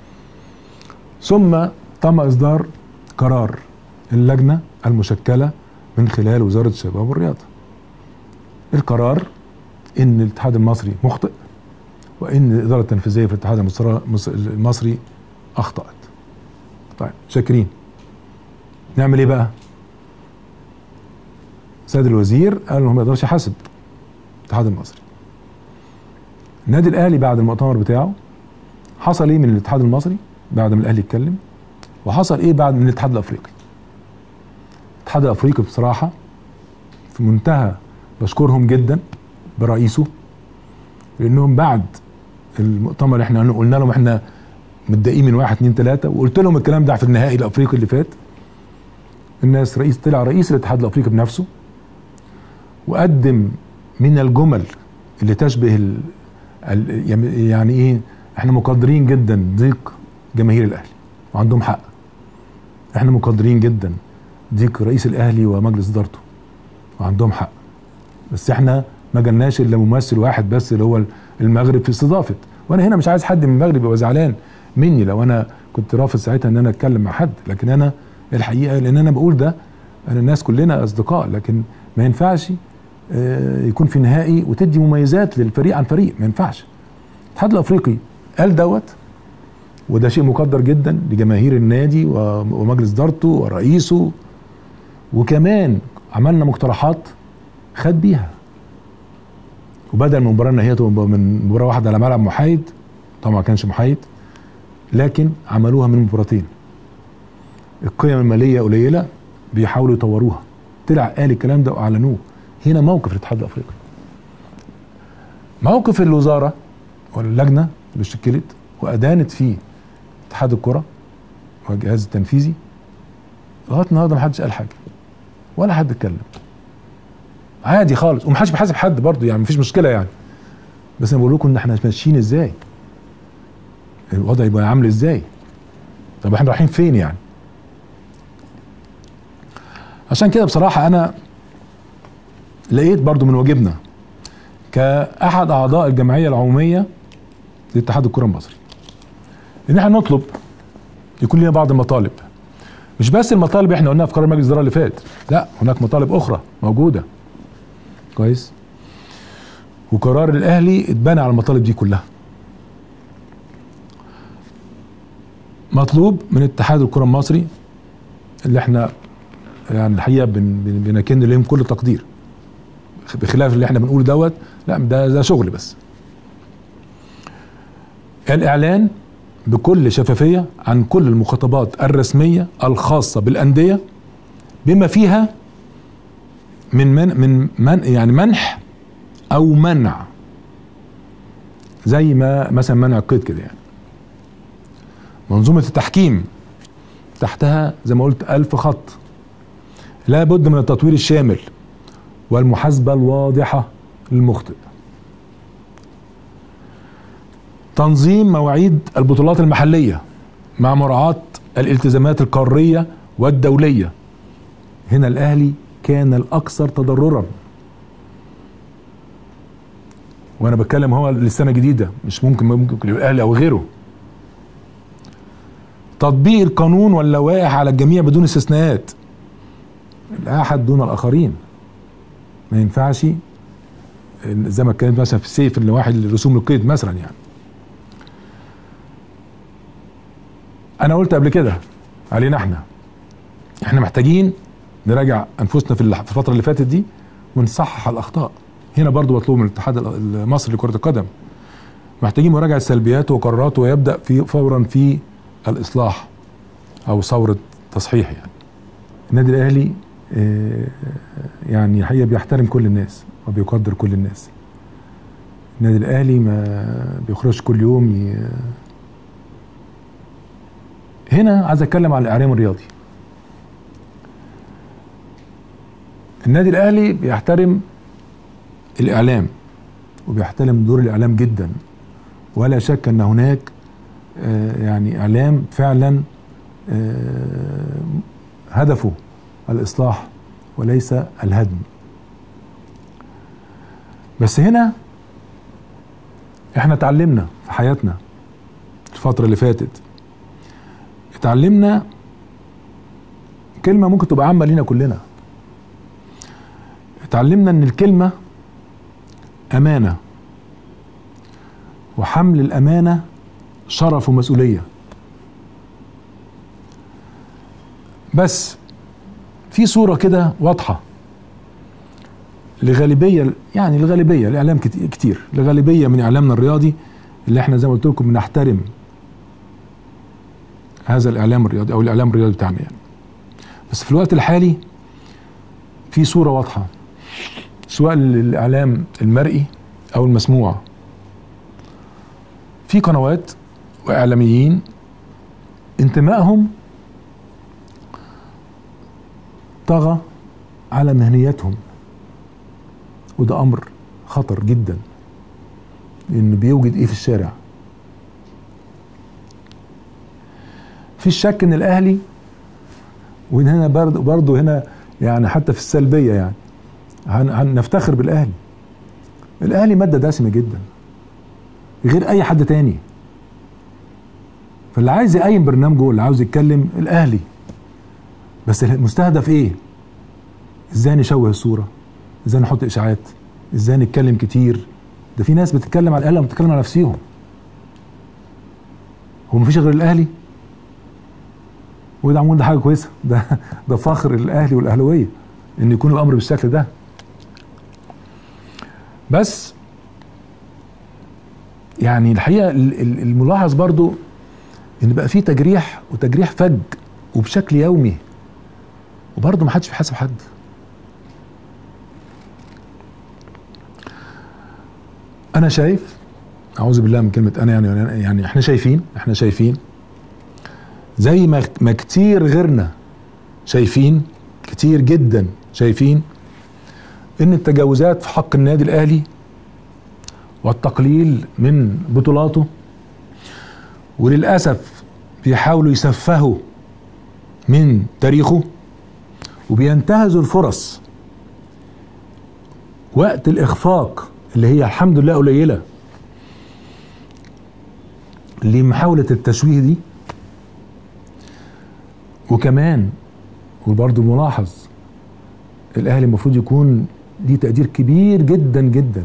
ثم تم اصدار قرار اللجنه المشكله من خلال وزاره الشباب والرياضه القرار ان الاتحاد المصري مخطئ وان الاداره التنفيذيه في الاتحاد المصر- مص- المصري اخطات طيب شاكرين نعمل ايه بقى سيد الوزير قال انه ما يقدرش يحاسب الاتحاد المصري النادي الاهلي بعد المؤتمر بتاعه حصل ايه من الاتحاد المصري بعد ما الاهلي اتكلم وحصل ايه بعد من الاتحاد الافريقي الاتحاد الافريقي بصراحه في منتهى بشكرهم جدا برئيسه لانهم بعد المؤتمر احنا قلنا لهم احنا متضايقين من واحد اتنين تلاته وقلت لهم الكلام ده في النهائي الافريقي اللي فات الناس رئيس طلع رئيس الاتحاد الافريقي بنفسه وقدم من الجمل اللي تشبه ال ال يعني ايه احنا مقدرين جدا ضيق جماهير الاهلي وعندهم حق احنا مقدرين جدا ضيق رئيس الاهلي ومجلس ادارته وعندهم حق بس احنا ما جالناش الا ممثل واحد بس اللي هو المغرب في استضافه وانا هنا مش عايز حد من المغرب يبقى زعلان مني لو انا كنت رافض ساعتها ان انا اتكلم مع حد لكن انا الحقيقه لان انا بقول ده انا الناس كلنا اصدقاء لكن ما ينفعش آه، يكون في نهائي وتدي مميزات للفريق عن فريق ما ينفعش الاتحاد الافريقي قال دوت وده شيء مقدر جدا لجماهير النادي و- ومجلس ادارته ورئيسه وكمان عملنا مقترحات خد بيها وبدل من المباراه ان هي تبقى من مباراه واحده على ملعب محايد طبعا ما كانش محايد لكن عملوها من مباراتين القيم الماليه قليله بيحاولوا يطوروها طلع قال الكلام ده واعلنوه هنا موقف الاتحاد الافريقي موقف الوزاره واللجنه اللي شكلت وادانت فيه اتحاد الكره والجهاز التنفيذي لغايه النهارده ما حدش قال حاجه ولا حد اتكلم عادي خالص ومحدش بيحاسب حد برضه يعني مفيش مشكله يعني بس انا بقول لكم ان احنا ماشيين ازاي الوضع يبقى عامل ازاي طب احنا رايحين فين يعني عشان كده بصراحه انا لقيت برضو من واجبنا كاحد اعضاء الجمعيه العموميه لاتحاد الكره المصري ان احنا نطلب يكون لنا بعض المطالب مش بس المطالب احنا قلناها في قرار مجلس الاداره اللي فات لا هناك مطالب اخرى موجوده كويس وقرار الاهلي اتبنى على المطالب دي كلها مطلوب من اتحاد الكره المصري اللي احنا يعني الحقيقه بن بن بنكن لهم كل تقدير بخلاف اللي احنا بنقوله دوت لا ده ده شغل بس الاعلان بكل شفافيه عن كل المخاطبات الرسميه الخاصه بالانديه بما فيها من من من, من يعني منح او منع زي ما مثلا منع القيد كده يعني منظومه التحكيم تحتها زي ما قلت ألف خط لا بد من التطوير الشامل والمحاسبة الواضحة للمخطئ تنظيم مواعيد البطولات المحلية مع مراعاة الالتزامات القارية والدولية هنا الأهلي كان الأكثر تضررا وأنا بتكلم هو للسنة الجديدة مش ممكن ممكن الأهلي أو غيره تطبيق القانون واللوائح على الجميع بدون استثناءات الاحد دون الاخرين ما ينفعش زي ما اتكلمت مثلا في السيف اللي واحد رسوم القيد مثلا يعني انا قلت قبل كده علينا احنا احنا محتاجين نراجع انفسنا في الفتره اللي فاتت دي ونصحح الاخطاء هنا برضو مطلوب من الاتحاد المصري لكره القدم محتاجين مراجعه سلبياته وقراراته ويبدا في فورا في الاصلاح او ثوره تصحيح يعني النادي الاهلي يعني الحقيقه بيحترم كل الناس وبيقدر كل الناس النادي الاهلي ما بيخرجش كل يوم ي... هنا عايز اتكلم على الاعلام الرياضي النادي الاهلي بيحترم الاعلام وبيحترم دور الاعلام جدا ولا شك ان هناك آه، يعني اعلام فعلا آه، هدفه الاصلاح وليس الهدم بس هنا احنا اتعلمنا في حياتنا الفترة اللي فاتت اتعلمنا كلمة ممكن تبقى عامة لينا كلنا اتعلمنا ان الكلمة امانة وحمل الامانة شرف ومسؤولية بس في صورة كده واضحة لغالبية يعني الغالبية الإعلام كت- كتير لغالبية من إعلامنا الرياضي اللي احنا زي ما قلت لكم بنحترم هذا الإعلام الرياضي أو الإعلام الرياضي بتاعنا يعني بس في الوقت الحالي في صورة واضحة سواء للإعلام المرئي أو المسموع في قنوات وإعلاميين انتمائهم طغى على مهنيتهم وده امر خطر جدا لانه بيوجد ايه في الشارع في شك ان الاهلي وان هنا برضه برضه هنا يعني حتى في السلبيه يعني هن- هنفتخر بالاهلي الاهلي ماده دسمه جدا غير اي حد تاني فاللي عايز يقيم برنامجه واللي عاوز يتكلم الاهلي بس المستهدف ايه ازاي نشوه الصوره ازاي نحط اشاعات ازاي نتكلم كتير ده في ناس بتتكلم على الاهلي وبتتكلم على نفسيهم هو مفيش غير الاهلي وده عمول ده حاجه كويسه ده ده فخر الاهلي والاهلاويه ان يكون الامر بالشكل ده بس يعني الحقيقه ال- ال- الملاحظ برضو ان بقى في تجريح وتجريح فج وبشكل يومي وبرضه ما حدش بيحاسب حد انا شايف اعوذ بالله من كلمه انا يعني يعني احنا شايفين احنا شايفين زي ما ما كتير غيرنا شايفين كتير جدا شايفين ان التجاوزات في حق النادي الاهلي والتقليل من بطولاته وللاسف بيحاولوا يسفهوا من تاريخه وبينتهزوا الفرص وقت الاخفاق اللي هي الحمد لله قليله لمحاوله التشويه دي وكمان وبرضه ملاحظ الاهلي المفروض يكون ليه تقدير كبير جدا جدا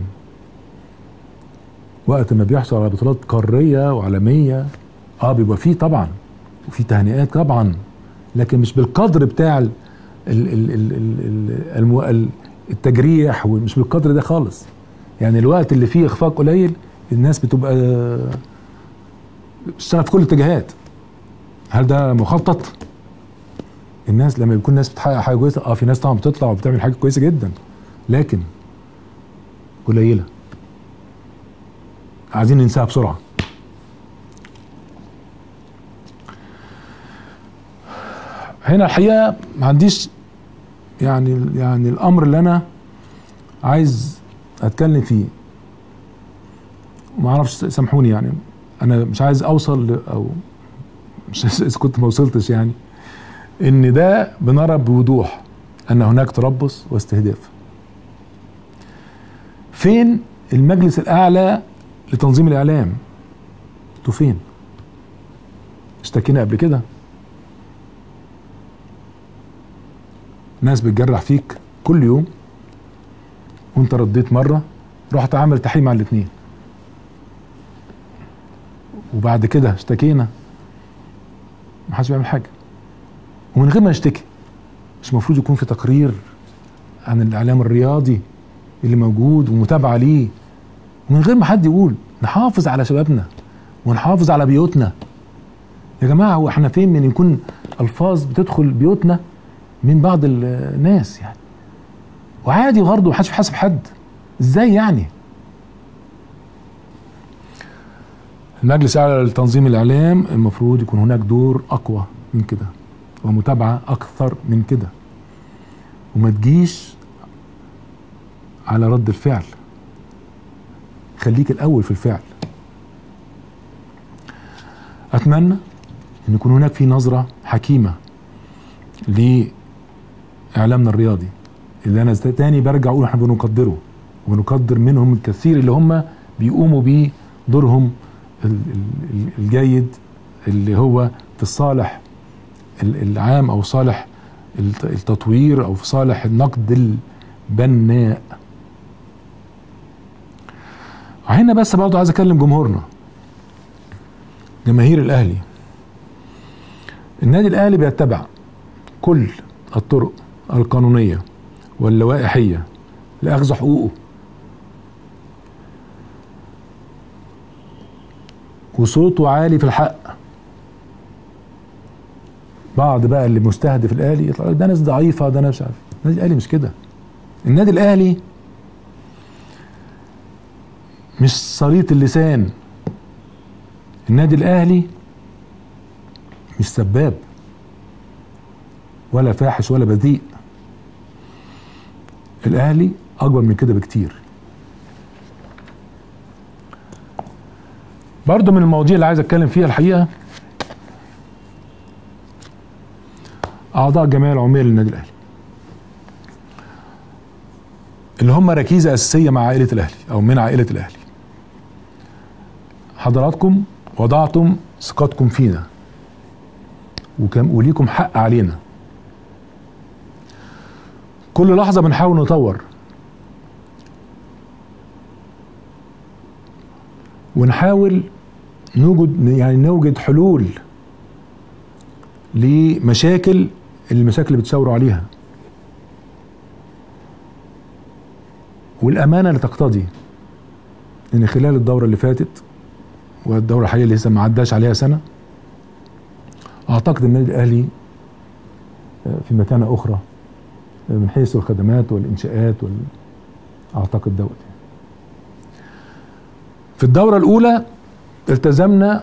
وقت ما بيحصل على بطولات قاريه وعالميه اه بيبقى فيه طبعا وفي تهنئات طبعا لكن مش بالقدر بتاع ال ال ال ال ال المو ال التجريح ومش بالقدر ده خالص يعني الوقت اللي فيه اخفاق قليل الناس بتبقى بتشتغل في كل الاتجاهات هل ده مخطط؟ الناس لما يكون الناس بتحقق حاجه كويسه اه في ناس طبعا بتطلع وبتعمل حاجه كويسه جدا لكن قليله عايزين ننساها بسرعه هنا الحقيقه ما عنديش يعني يعني الامر اللي انا عايز اتكلم فيه ما اعرفش سامحوني يعني انا مش عايز اوصل ل- او مش اذا كنت ما وصلتش يعني ان ده بنرى بوضوح ان هناك تربص واستهداف فين المجلس الاعلى لتنظيم الاعلام انتوا فين اشتكينا قبل كده ناس بتجرح فيك كل يوم وانت رديت مره رحت عامل تحريم على الاثنين وبعد كده اشتكينا ما حدش بيعمل حاجه ومن غير ما نشتكي مش المفروض يكون في تقرير عن الاعلام الرياضي اللي موجود ومتابعه ليه ومن غير ما حد يقول نحافظ على شبابنا ونحافظ على بيوتنا يا جماعه هو احنا فين من يكون الفاظ بتدخل بيوتنا من بعض الناس يعني وعادي برضه محدش بيحاسب حد ازاي يعني المجلس الاعلى لتنظيم الاعلام المفروض يكون هناك دور اقوى من كده ومتابعه اكثر من كده وما تجيش على رد الفعل خليك الاول في الفعل اتمنى ان يكون هناك في نظره حكيمه لاعلامنا الرياضي اللي انا تاني برجع اقول احنا بنقدره وبنقدر منهم الكثير اللي هم بيقوموا بيه دورهم الجيد اللي هو في الصالح العام او صالح التطوير او في صالح النقد البناء هنا بس برضه عايز اكلم جمهورنا جماهير الاهلي النادي الاهلي بيتبع كل الطرق القانونيه واللوائحيه لاخذ حقوقه وصوته عالي في الحق بعض بقى اللي مستهدف الاهلي يطلع ده ناس ضعيفه ده ناس عارف النادي الاهلي مش كده النادي الاهلي مش صليط اللسان النادي الاهلي مش سباب ولا فاحش ولا بذيء الاهلي اكبر من كده بكتير برضو من المواضيع اللي عايز اتكلم فيها الحقيقه اعضاء الجمعيه العموميه للنادي الاهلي اللي هم ركيزه اساسيه مع عائله الاهلي او من عائله الاهلي حضراتكم وضعتم ثقتكم فينا وكم وليكم حق علينا كل لحظه بنحاول نطور ونحاول نوجد يعني نوجد حلول لمشاكل المشاكل اللي بتشاوروا عليها والامانه اللي تقتضي ان خلال الدوره اللي فاتت والدوره الحاليه اللي لسه ما عداش عليها سنه اعتقد النادي الاهلي في مكانه اخرى من حيث الخدمات والانشاءات وال... اعتقد دوت في الدوره الاولى التزمنا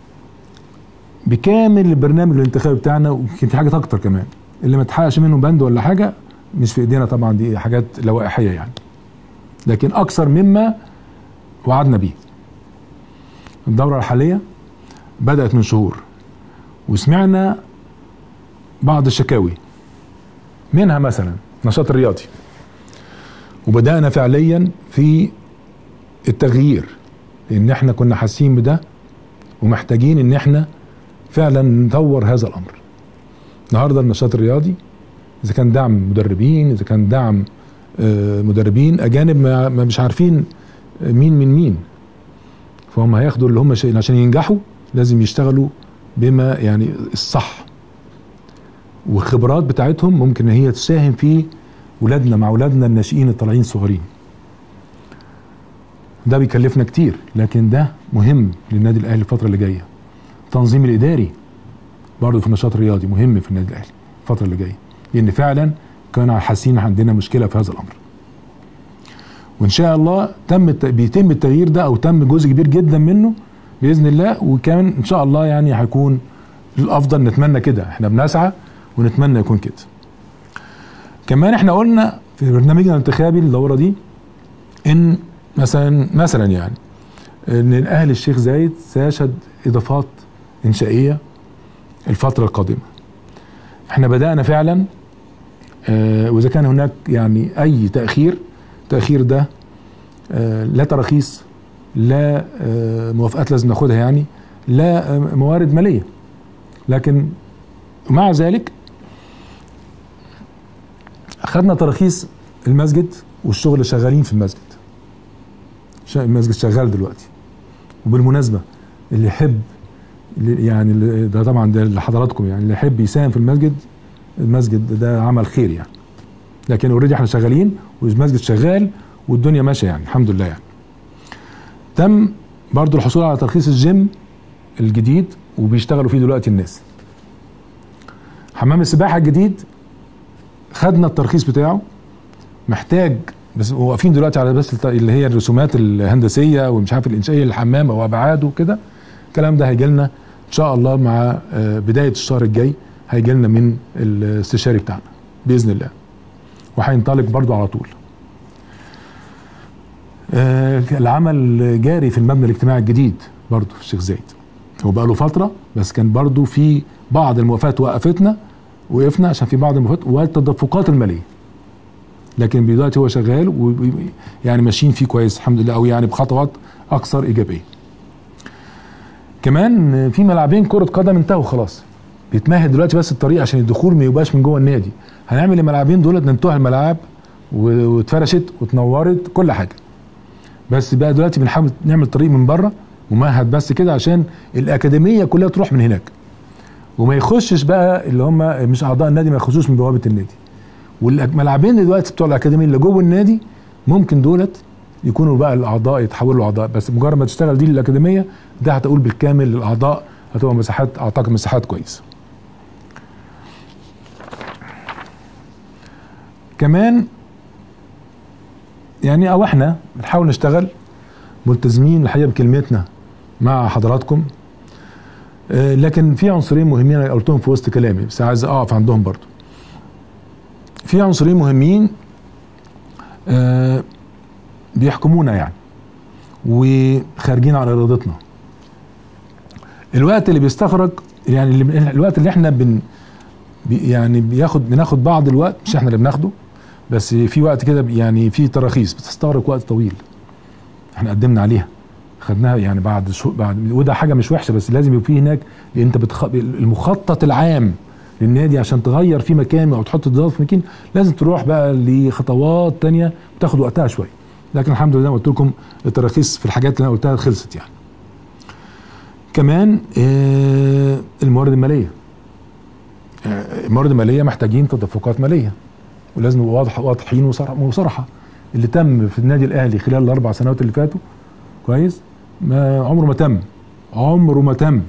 بكامل البرنامج الانتخابي بتاعنا ويمكن في حاجات اكتر كمان اللي ما تحققش منه بند ولا حاجه مش في ايدينا طبعا دي حاجات لوائحيه يعني لكن اكثر مما وعدنا بيه الدوره الحاليه بدات من شهور وسمعنا بعض الشكاوي منها مثلا نشاط الرياضي وبدانا فعليا في التغيير لان احنا كنا حاسين بده ومحتاجين ان احنا فعلا نطور هذا الامر النهارده النشاط الرياضي اذا كان دعم مدربين اذا كان دعم مدربين اجانب ما مش عارفين مين من مين فهم هياخدوا اللي هم عشان ينجحوا لازم يشتغلوا بما يعني الصح والخبرات بتاعتهم ممكن ان هي تساهم في ولادنا مع ولادنا الناشئين الطالعين الصغيرين ده بيكلفنا كتير لكن ده مهم للنادي الاهلي الفتره اللي جايه التنظيم الاداري برضه في النشاط الرياضي مهم في النادي الاهلي الفتره اللي جايه لان فعلا كانوا حاسين عندنا مشكله في هذا الامر وان شاء الله تم بيتم التغيير ده او تم جزء كبير جدا منه باذن الله وكمان ان شاء الله يعني هيكون الافضل نتمنى كده احنا بنسعى ونتمنى يكون كده كمان احنا قلنا في برنامجنا الانتخابي الدوره دي ان مثلا مثلا يعني ان الاهلي الشيخ زايد سيشهد اضافات انشائيه الفتره القادمه احنا بدانا فعلا اه واذا كان هناك يعني اي تاخير التاخير ده اه لا تراخيص لا اه موافقات لازم ناخدها يعني لا موارد ماليه لكن مع ذلك اخذنا تراخيص المسجد والشغل اللي شغالين في المسجد المسجد شغال دلوقتي وبالمناسبه اللي يحب يعني ده طبعا ده لحضراتكم يعني اللي يحب يساهم في المسجد المسجد ده عمل خير يعني لكن اوريدي احنا شغالين والمسجد شغال والدنيا ماشيه يعني الحمد لله يعني تم برضو الحصول على ترخيص الجيم الجديد وبيشتغلوا فيه دلوقتي الناس حمام السباحه الجديد خدنا الترخيص بتاعه محتاج بس واقفين دلوقتي على بس اللي هي الرسومات الهندسيه ومش عارف الانشائيه للحمام او ابعاده وكده الكلام ده هيجي لنا ان شاء الله مع آه، بدايه الشهر الجاي هيجي لنا من الاستشاري بتاعنا باذن الله وهينطلق برضو على طول آه، العمل جاري في المبنى الاجتماعي الجديد برضو في الشيخ زايد هو بقى له فتره بس كان برضو في بعض الموافقات وقفتنا وقفنا عشان في بعض الموافقات والتدفقات الماليه لكن دلوقتي هو شغال ويعني ماشيين فيه كويس الحمد لله او يعني بخطوات اكثر ايجابيه كمان في ملعبين كره قدم انتهوا خلاص بيتمهد دلوقتي بس الطريق عشان الدخول ما يبقاش من جوه النادي هنعمل الملعبين دول ننتهي الملاعب و- واتفرشت واتنورت كل حاجه بس بقى دلوقتي بنحاول نعمل طريق من بره ممهد بس كده عشان الاكاديميه كلها تروح من هناك وما يخشش بقى اللي هم مش اعضاء النادي ما يخشوش من بوابه النادي والملاعبين دلوقتي بتوع الاكاديميه اللي جوه النادي ممكن دولت يكونوا بقى الاعضاء يتحولوا اعضاء بس مجرد ما تشتغل دي للاكاديميه ده هتقول بالكامل للاعضاء هتبقى مساحات اعتقد مساحات كويسه كمان يعني او احنا بنحاول نشتغل ملتزمين الحقيقه بكلمتنا مع حضراتكم آه، لكن في عنصرين مهمين أنا قلتهم في وسط كلامي بس عايز اقف عندهم برضو في عنصرين مهمين آه، بيحكمونا يعني وخارجين عن ارادتنا الوقت اللي بيستخرج يعني اللي الوقت اللي احنا بن بي- يعني بياخد بناخد بعض الوقت مش احنا اللي بناخده بس في وقت كده يعني في تراخيص بتستغرق وقت طويل احنا قدمنا عليها خدناها يعني بعد شو بعد وده حاجه مش وحشه بس لازم يبقى في هناك لان انت بتخ... المخطط العام للنادي عشان تغير في مكان او تحط الضغط في مكان لازم تروح بقى لخطوات تانية بتاخد وقتها شويه لكن الحمد لله زي ما قلت لكم التراخيص في الحاجات اللي انا قلتها خلصت يعني كمان آه، الموارد الماليه آه، الموارد الماليه محتاجين تدفقات ماليه ولازم نبقى واضح واضحين وصرح- وصراحه اللي تم في النادي الاهلي خلال الاربع سنوات اللي فاتوا كويس ما عمره ما تم عمره ما تم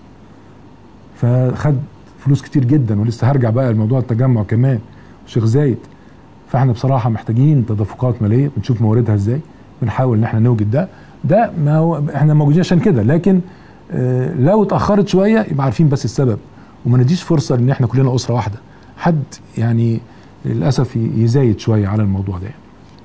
فخد فلوس كتير جدا ولسه هرجع بقى لموضوع التجمع كمان الشيخ زايد فاحنا بصراحه محتاجين تدفقات ماليه بنشوف مواردها ازاي بنحاول ان احنا نوجد ده ده ما هو احنا موجودين عشان كده لكن آه لو اتاخرت شويه يبقى عارفين بس السبب وما نديش فرصه ان احنا كلنا اسره واحده حد يعني للاسف ي- يزايد شويه على الموضوع ده يعني.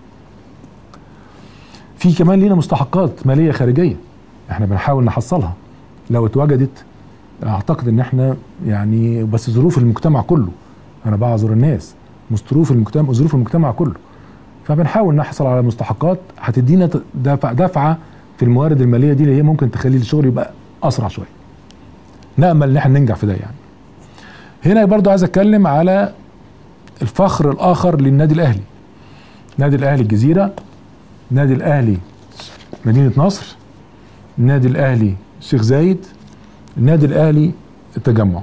في كمان لينا مستحقات ماليه خارجيه احنا بنحاول نحصلها لو اتوجدت اعتقد ان احنا يعني بس ظروف المجتمع كله انا بعذر الناس ظروف المجتمع ظروف المجتمع كله فبنحاول نحصل على مستحقات هتدينا ت- دفع دفعه في الموارد الماليه دي اللي هي ممكن تخلي الشغل يبقى اسرع شويه نامل ان احنا ننجح في ده يعني هنا برضو عايز اتكلم على الفخر الاخر للنادي الاهلي نادي الاهلي الجزيره نادي الاهلي مدينه نصر النادي الاهلي الشيخ زايد النادي الاهلي التجمع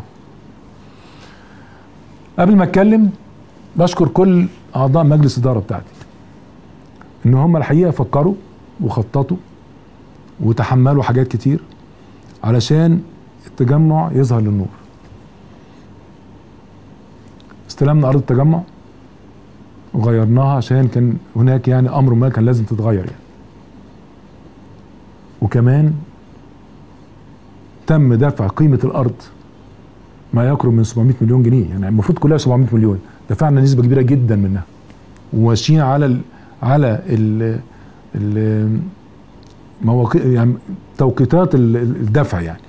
قبل ما اتكلم بشكر كل اعضاء مجلس الاداره بتاعتي ان هم الحقيقه فكروا وخططوا وتحملوا حاجات كتير علشان التجمع يظهر للنور استلمنا ارض التجمع وغيرناها عشان كان هناك يعني امر ما كان لازم تتغير يعني وكمان تم دفع قيمه الارض ما يقرب من 700 مليون جنيه يعني المفروض كلها 700 مليون دفعنا نسبه كبيره جدا منها وماشيين على ال على ال ال مواقع يعني توقيتات ال- ال- الدفع يعني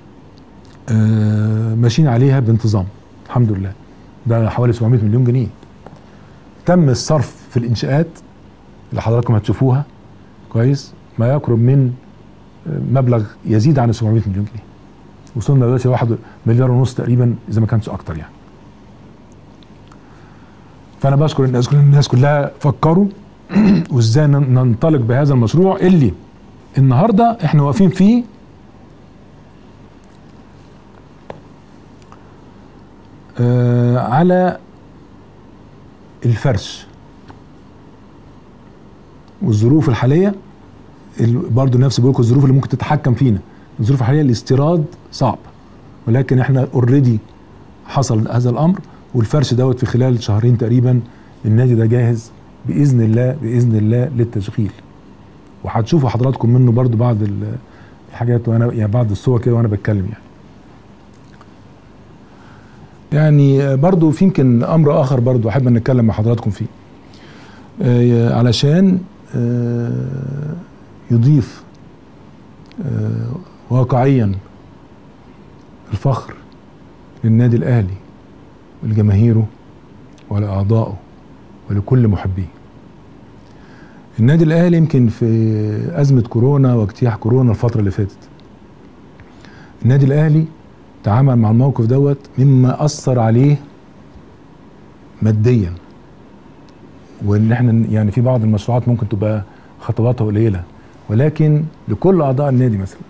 آه، ماشيين عليها بانتظام الحمد لله ده حوالي 700 مليون جنيه تم الصرف في الانشاءات اللي حضراتكم هتشوفوها كويس ما يقرب من آه، مبلغ يزيد عن 700 مليون جنيه وصلنا دلوقتي واحد مليار ونص تقريبا اذا ما كانش اكتر يعني فانا بشكر الناس الناس كلها فكروا وازاي نن- ننطلق بهذا المشروع اللي النهارده احنا واقفين فيه آه على الفرش والظروف الحاليه ال- برضو نفس بقول لكم الظروف اللي ممكن تتحكم فينا الظروف الحاليه الاستيراد صعب ولكن احنا اوريدي حصل هذا الامر والفرش دوت في خلال شهرين تقريبا النادي ده جاهز باذن الله باذن الله للتشغيل وهتشوفوا حضراتكم منه برضو بعض ال- حاجات وانا يعني بعض الصور كده وانا بتكلم يعني يعني برضو في يمكن امر اخر برضو احب ان نتكلم مع حضراتكم فيه آه، علشان آه، يضيف آه، واقعيا الفخر للنادي الاهلي ولجماهيره ولاعضائه ولكل محبيه النادي الاهلي يمكن في ازمه كورونا واجتياح كورونا الفتره اللي فاتت النادي الاهلي تعامل مع الموقف دوت مما اثر عليه ماديا وان احنا يعني في بعض المشروعات ممكن تبقى خطواتها قليله ولكن لكل اعضاء النادي مثلا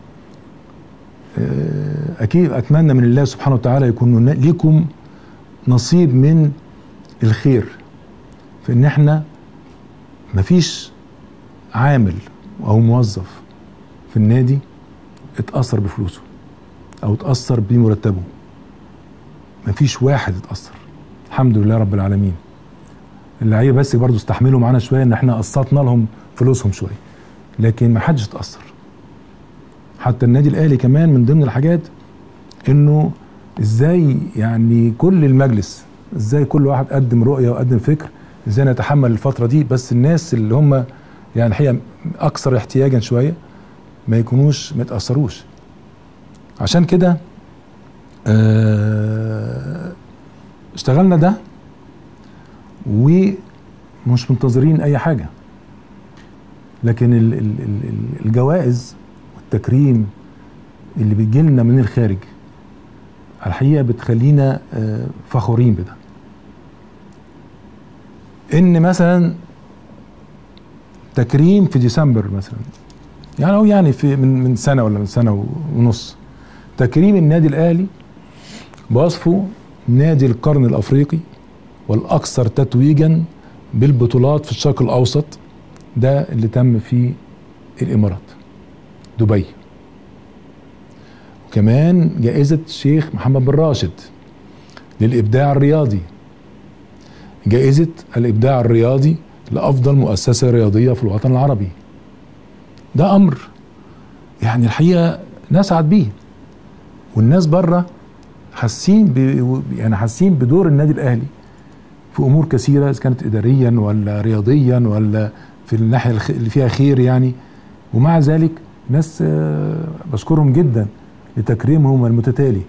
آه، اكيد اتمنى من الله سبحانه وتعالى يكون ليكم نصيب من الخير في ان احنا مفيش عامل او موظف في النادي اتاثر بفلوسه او اتاثر بمرتبه مفيش واحد اتاثر الحمد لله رب العالمين اللعيبه بس برضو استحملوا معانا شويه ان احنا قسطنا لهم فلوسهم شويه لكن ما حدش اتاثر حتى النادي الاهلي كمان من ضمن الحاجات انه ازاي يعني كل المجلس ازاي كل واحد قدم رؤيه وقدم فكر ازاي نتحمل الفتره دي بس الناس اللي هم يعني الحقيقه اكثر احتياجا شويه ما يكونوش ما يتاثروش عشان كده آه اشتغلنا ده ومش منتظرين اي حاجه لكن ال- ال- ال- الجوائز والتكريم اللي بتجيلنا من الخارج الحقيقه بتخلينا آه، فخورين بده ان مثلا تكريم في ديسمبر مثلا يعني او يعني في من من سنه ولا من سنه ونص تكريم النادي الاهلي بوصفه نادي القرن الافريقي والاكثر تتويجا بالبطولات في الشرق الاوسط ده اللي تم في الامارات دبي وكمان جائزة الشيخ محمد بن راشد للإبداع الرياضي جائزة الإبداع الرياضي لأفضل مؤسسة رياضية في الوطن العربي ده أمر يعني الحقيقة نسعد بيه والناس بره حاسين ب- يعني حاسين بدور النادي الأهلي في أمور كثيرة إذا كانت إداريا ولا رياضيا ولا في الناحية الخ- اللي فيها خير يعني ومع ذلك ناس آه، بشكرهم جدا لتكريمهم المتتالي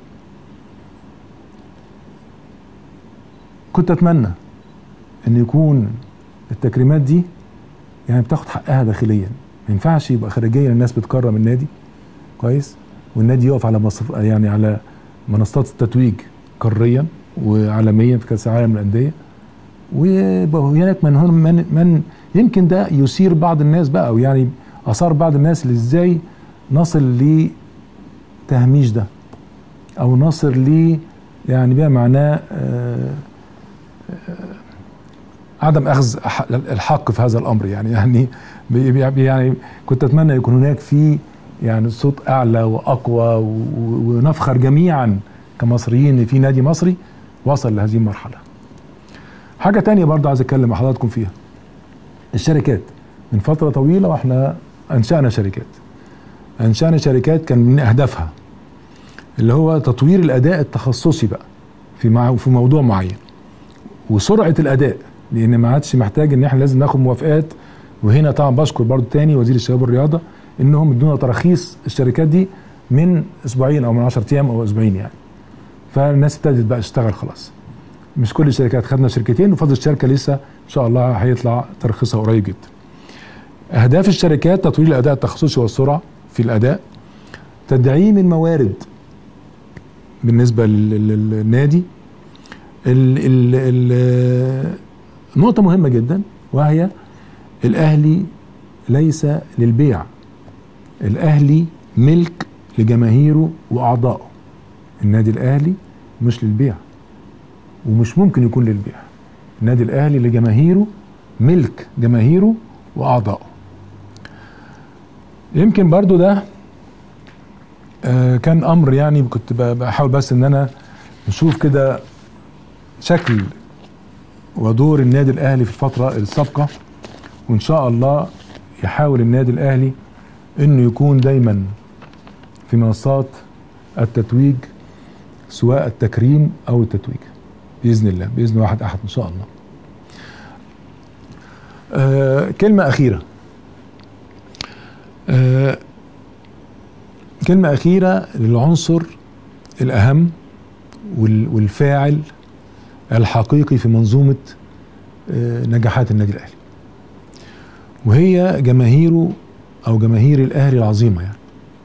كنت اتمنى ان يكون التكريمات دي يعني بتاخد حقها داخليا ما ينفعش يبقى خارجيا الناس بتكرم النادي كويس والنادي يقف على مصف يعني على منصات التتويج قاريا وعالميا في كاس العالم للانديه ويبقى هناك من هون من, من يمكن ده يثير بعض الناس بقى او يعني اثار بعض الناس اللي ازاي نصل لتهميش ده او نصل ل يعني بما معناه آه، آه، عدم اخذ أح- الحق في هذا الامر يعني يعني بي- بي- يعني كنت اتمنى يكون هناك في يعني صوت اعلى واقوى و- و- ونفخر جميعا كمصريين إن في نادي مصري وصل لهذه المرحله. حاجه تانية برضه عايز اتكلم مع حضراتكم فيها. الشركات من فتره طويله واحنا انشانا شركات. انشانا شركات كان من اهدافها اللي هو تطوير الاداء التخصصي بقى في مع في موضوع معين. وسرعه الاداء لان ما عادش محتاج ان احنا لازم ناخد موافقات وهنا طبعا بشكر برضو تاني وزير الشباب والرياضه انهم ادونا تراخيص الشركات دي من اسبوعين او من 10 ايام او اسبوعين يعني فالناس ابتدت بقى تشتغل خلاص مش كل الشركات خدنا شركتين وفضل الشركه لسه ان شاء الله هيطلع ترخيصها قريب جدا اهداف الشركات تطوير الاداء التخصصي والسرعه في الاداء تدعيم الموارد بالنسبه لل- لل- للنادي ال ال ال نقطة مهمة جدا وهي الأهلي ليس للبيع الأهلي ملك لجماهيره وأعضائه النادي الأهلي مش للبيع ومش ممكن يكون للبيع النادي الأهلي لجماهيره ملك جماهيره وأعضائه يمكن برضو ده آه، كان أمر يعني كنت ب- بحاول بس إن أنا نشوف كده شكل ودور النادي الاهلي في الفتره السابقه وان شاء الله يحاول النادي الاهلي انه يكون دايما في منصات التتويج سواء التكريم او التتويج باذن الله باذن واحد احد ان شاء الله آه كلمه اخيره آه كلمه اخيره للعنصر الاهم وال- والفاعل الحقيقي في منظومه آه نجاحات النادي الاهلي وهي جماهيره او جماهير الاهلي العظيمه يعني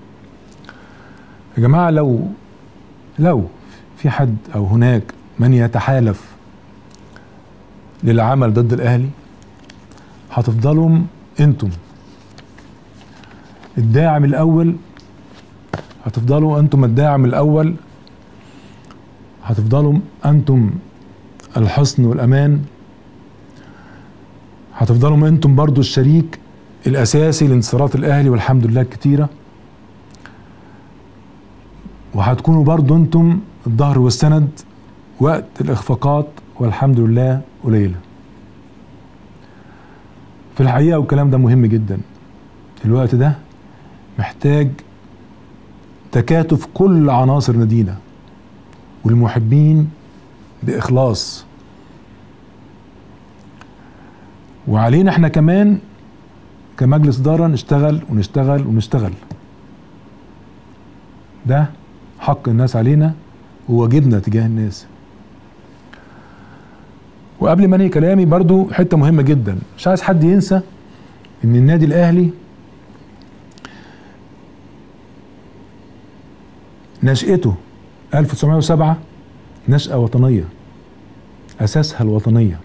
يا جماعه لو لو في حد او هناك من يتحالف للعمل ضد الاهلي هتفضلوا انتم الداعم الاول هتفضلوا انتم الداعم الاول هتفضلوا انتم الحصن والامان هتفضلوا انتم برضو الشريك الاساسي لانتصارات الاهلي والحمد لله الكتيره وهتكونوا برضو انتم الظهر والسند وقت الاخفاقات والحمد لله قليله في الحقيقه والكلام ده مهم جدا الوقت ده محتاج تكاتف كل عناصر نادينا والمحبين باخلاص وعلينا احنا كمان كمجلس اداره نشتغل ونشتغل ونشتغل ده حق الناس علينا وواجبنا تجاه الناس وقبل ما انهي كلامي برضو حته مهمه جدا مش عايز حد ينسى ان النادي الاهلي نشأته 1907 نشأة وطنية أساسها الوطنية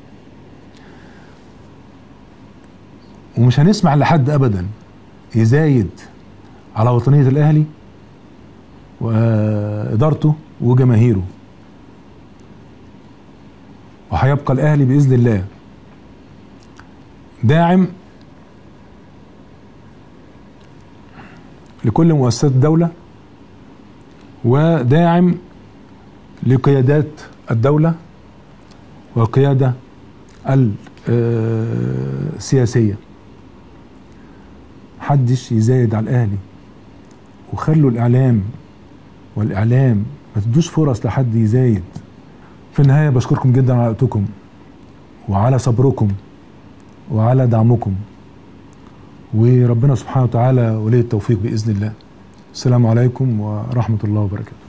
ومش هنسمح لحد أبدا يزايد على وطنية الأهلي وإدارته وجماهيره وهيبقى الأهلي بإذن الله داعم لكل مؤسسات الدولة وداعم لقيادات الدولة والقيادة السياسية محدش يزايد على الأهلي وخلوا الإعلام والإعلام ما تدوش فرص لحد يزايد في النهاية بشكركم جدا على وقتكم وعلى صبركم وعلى دعمكم وربنا سبحانه وتعالى ولي التوفيق بإذن الله السلام عليكم ورحمة الله وبركاته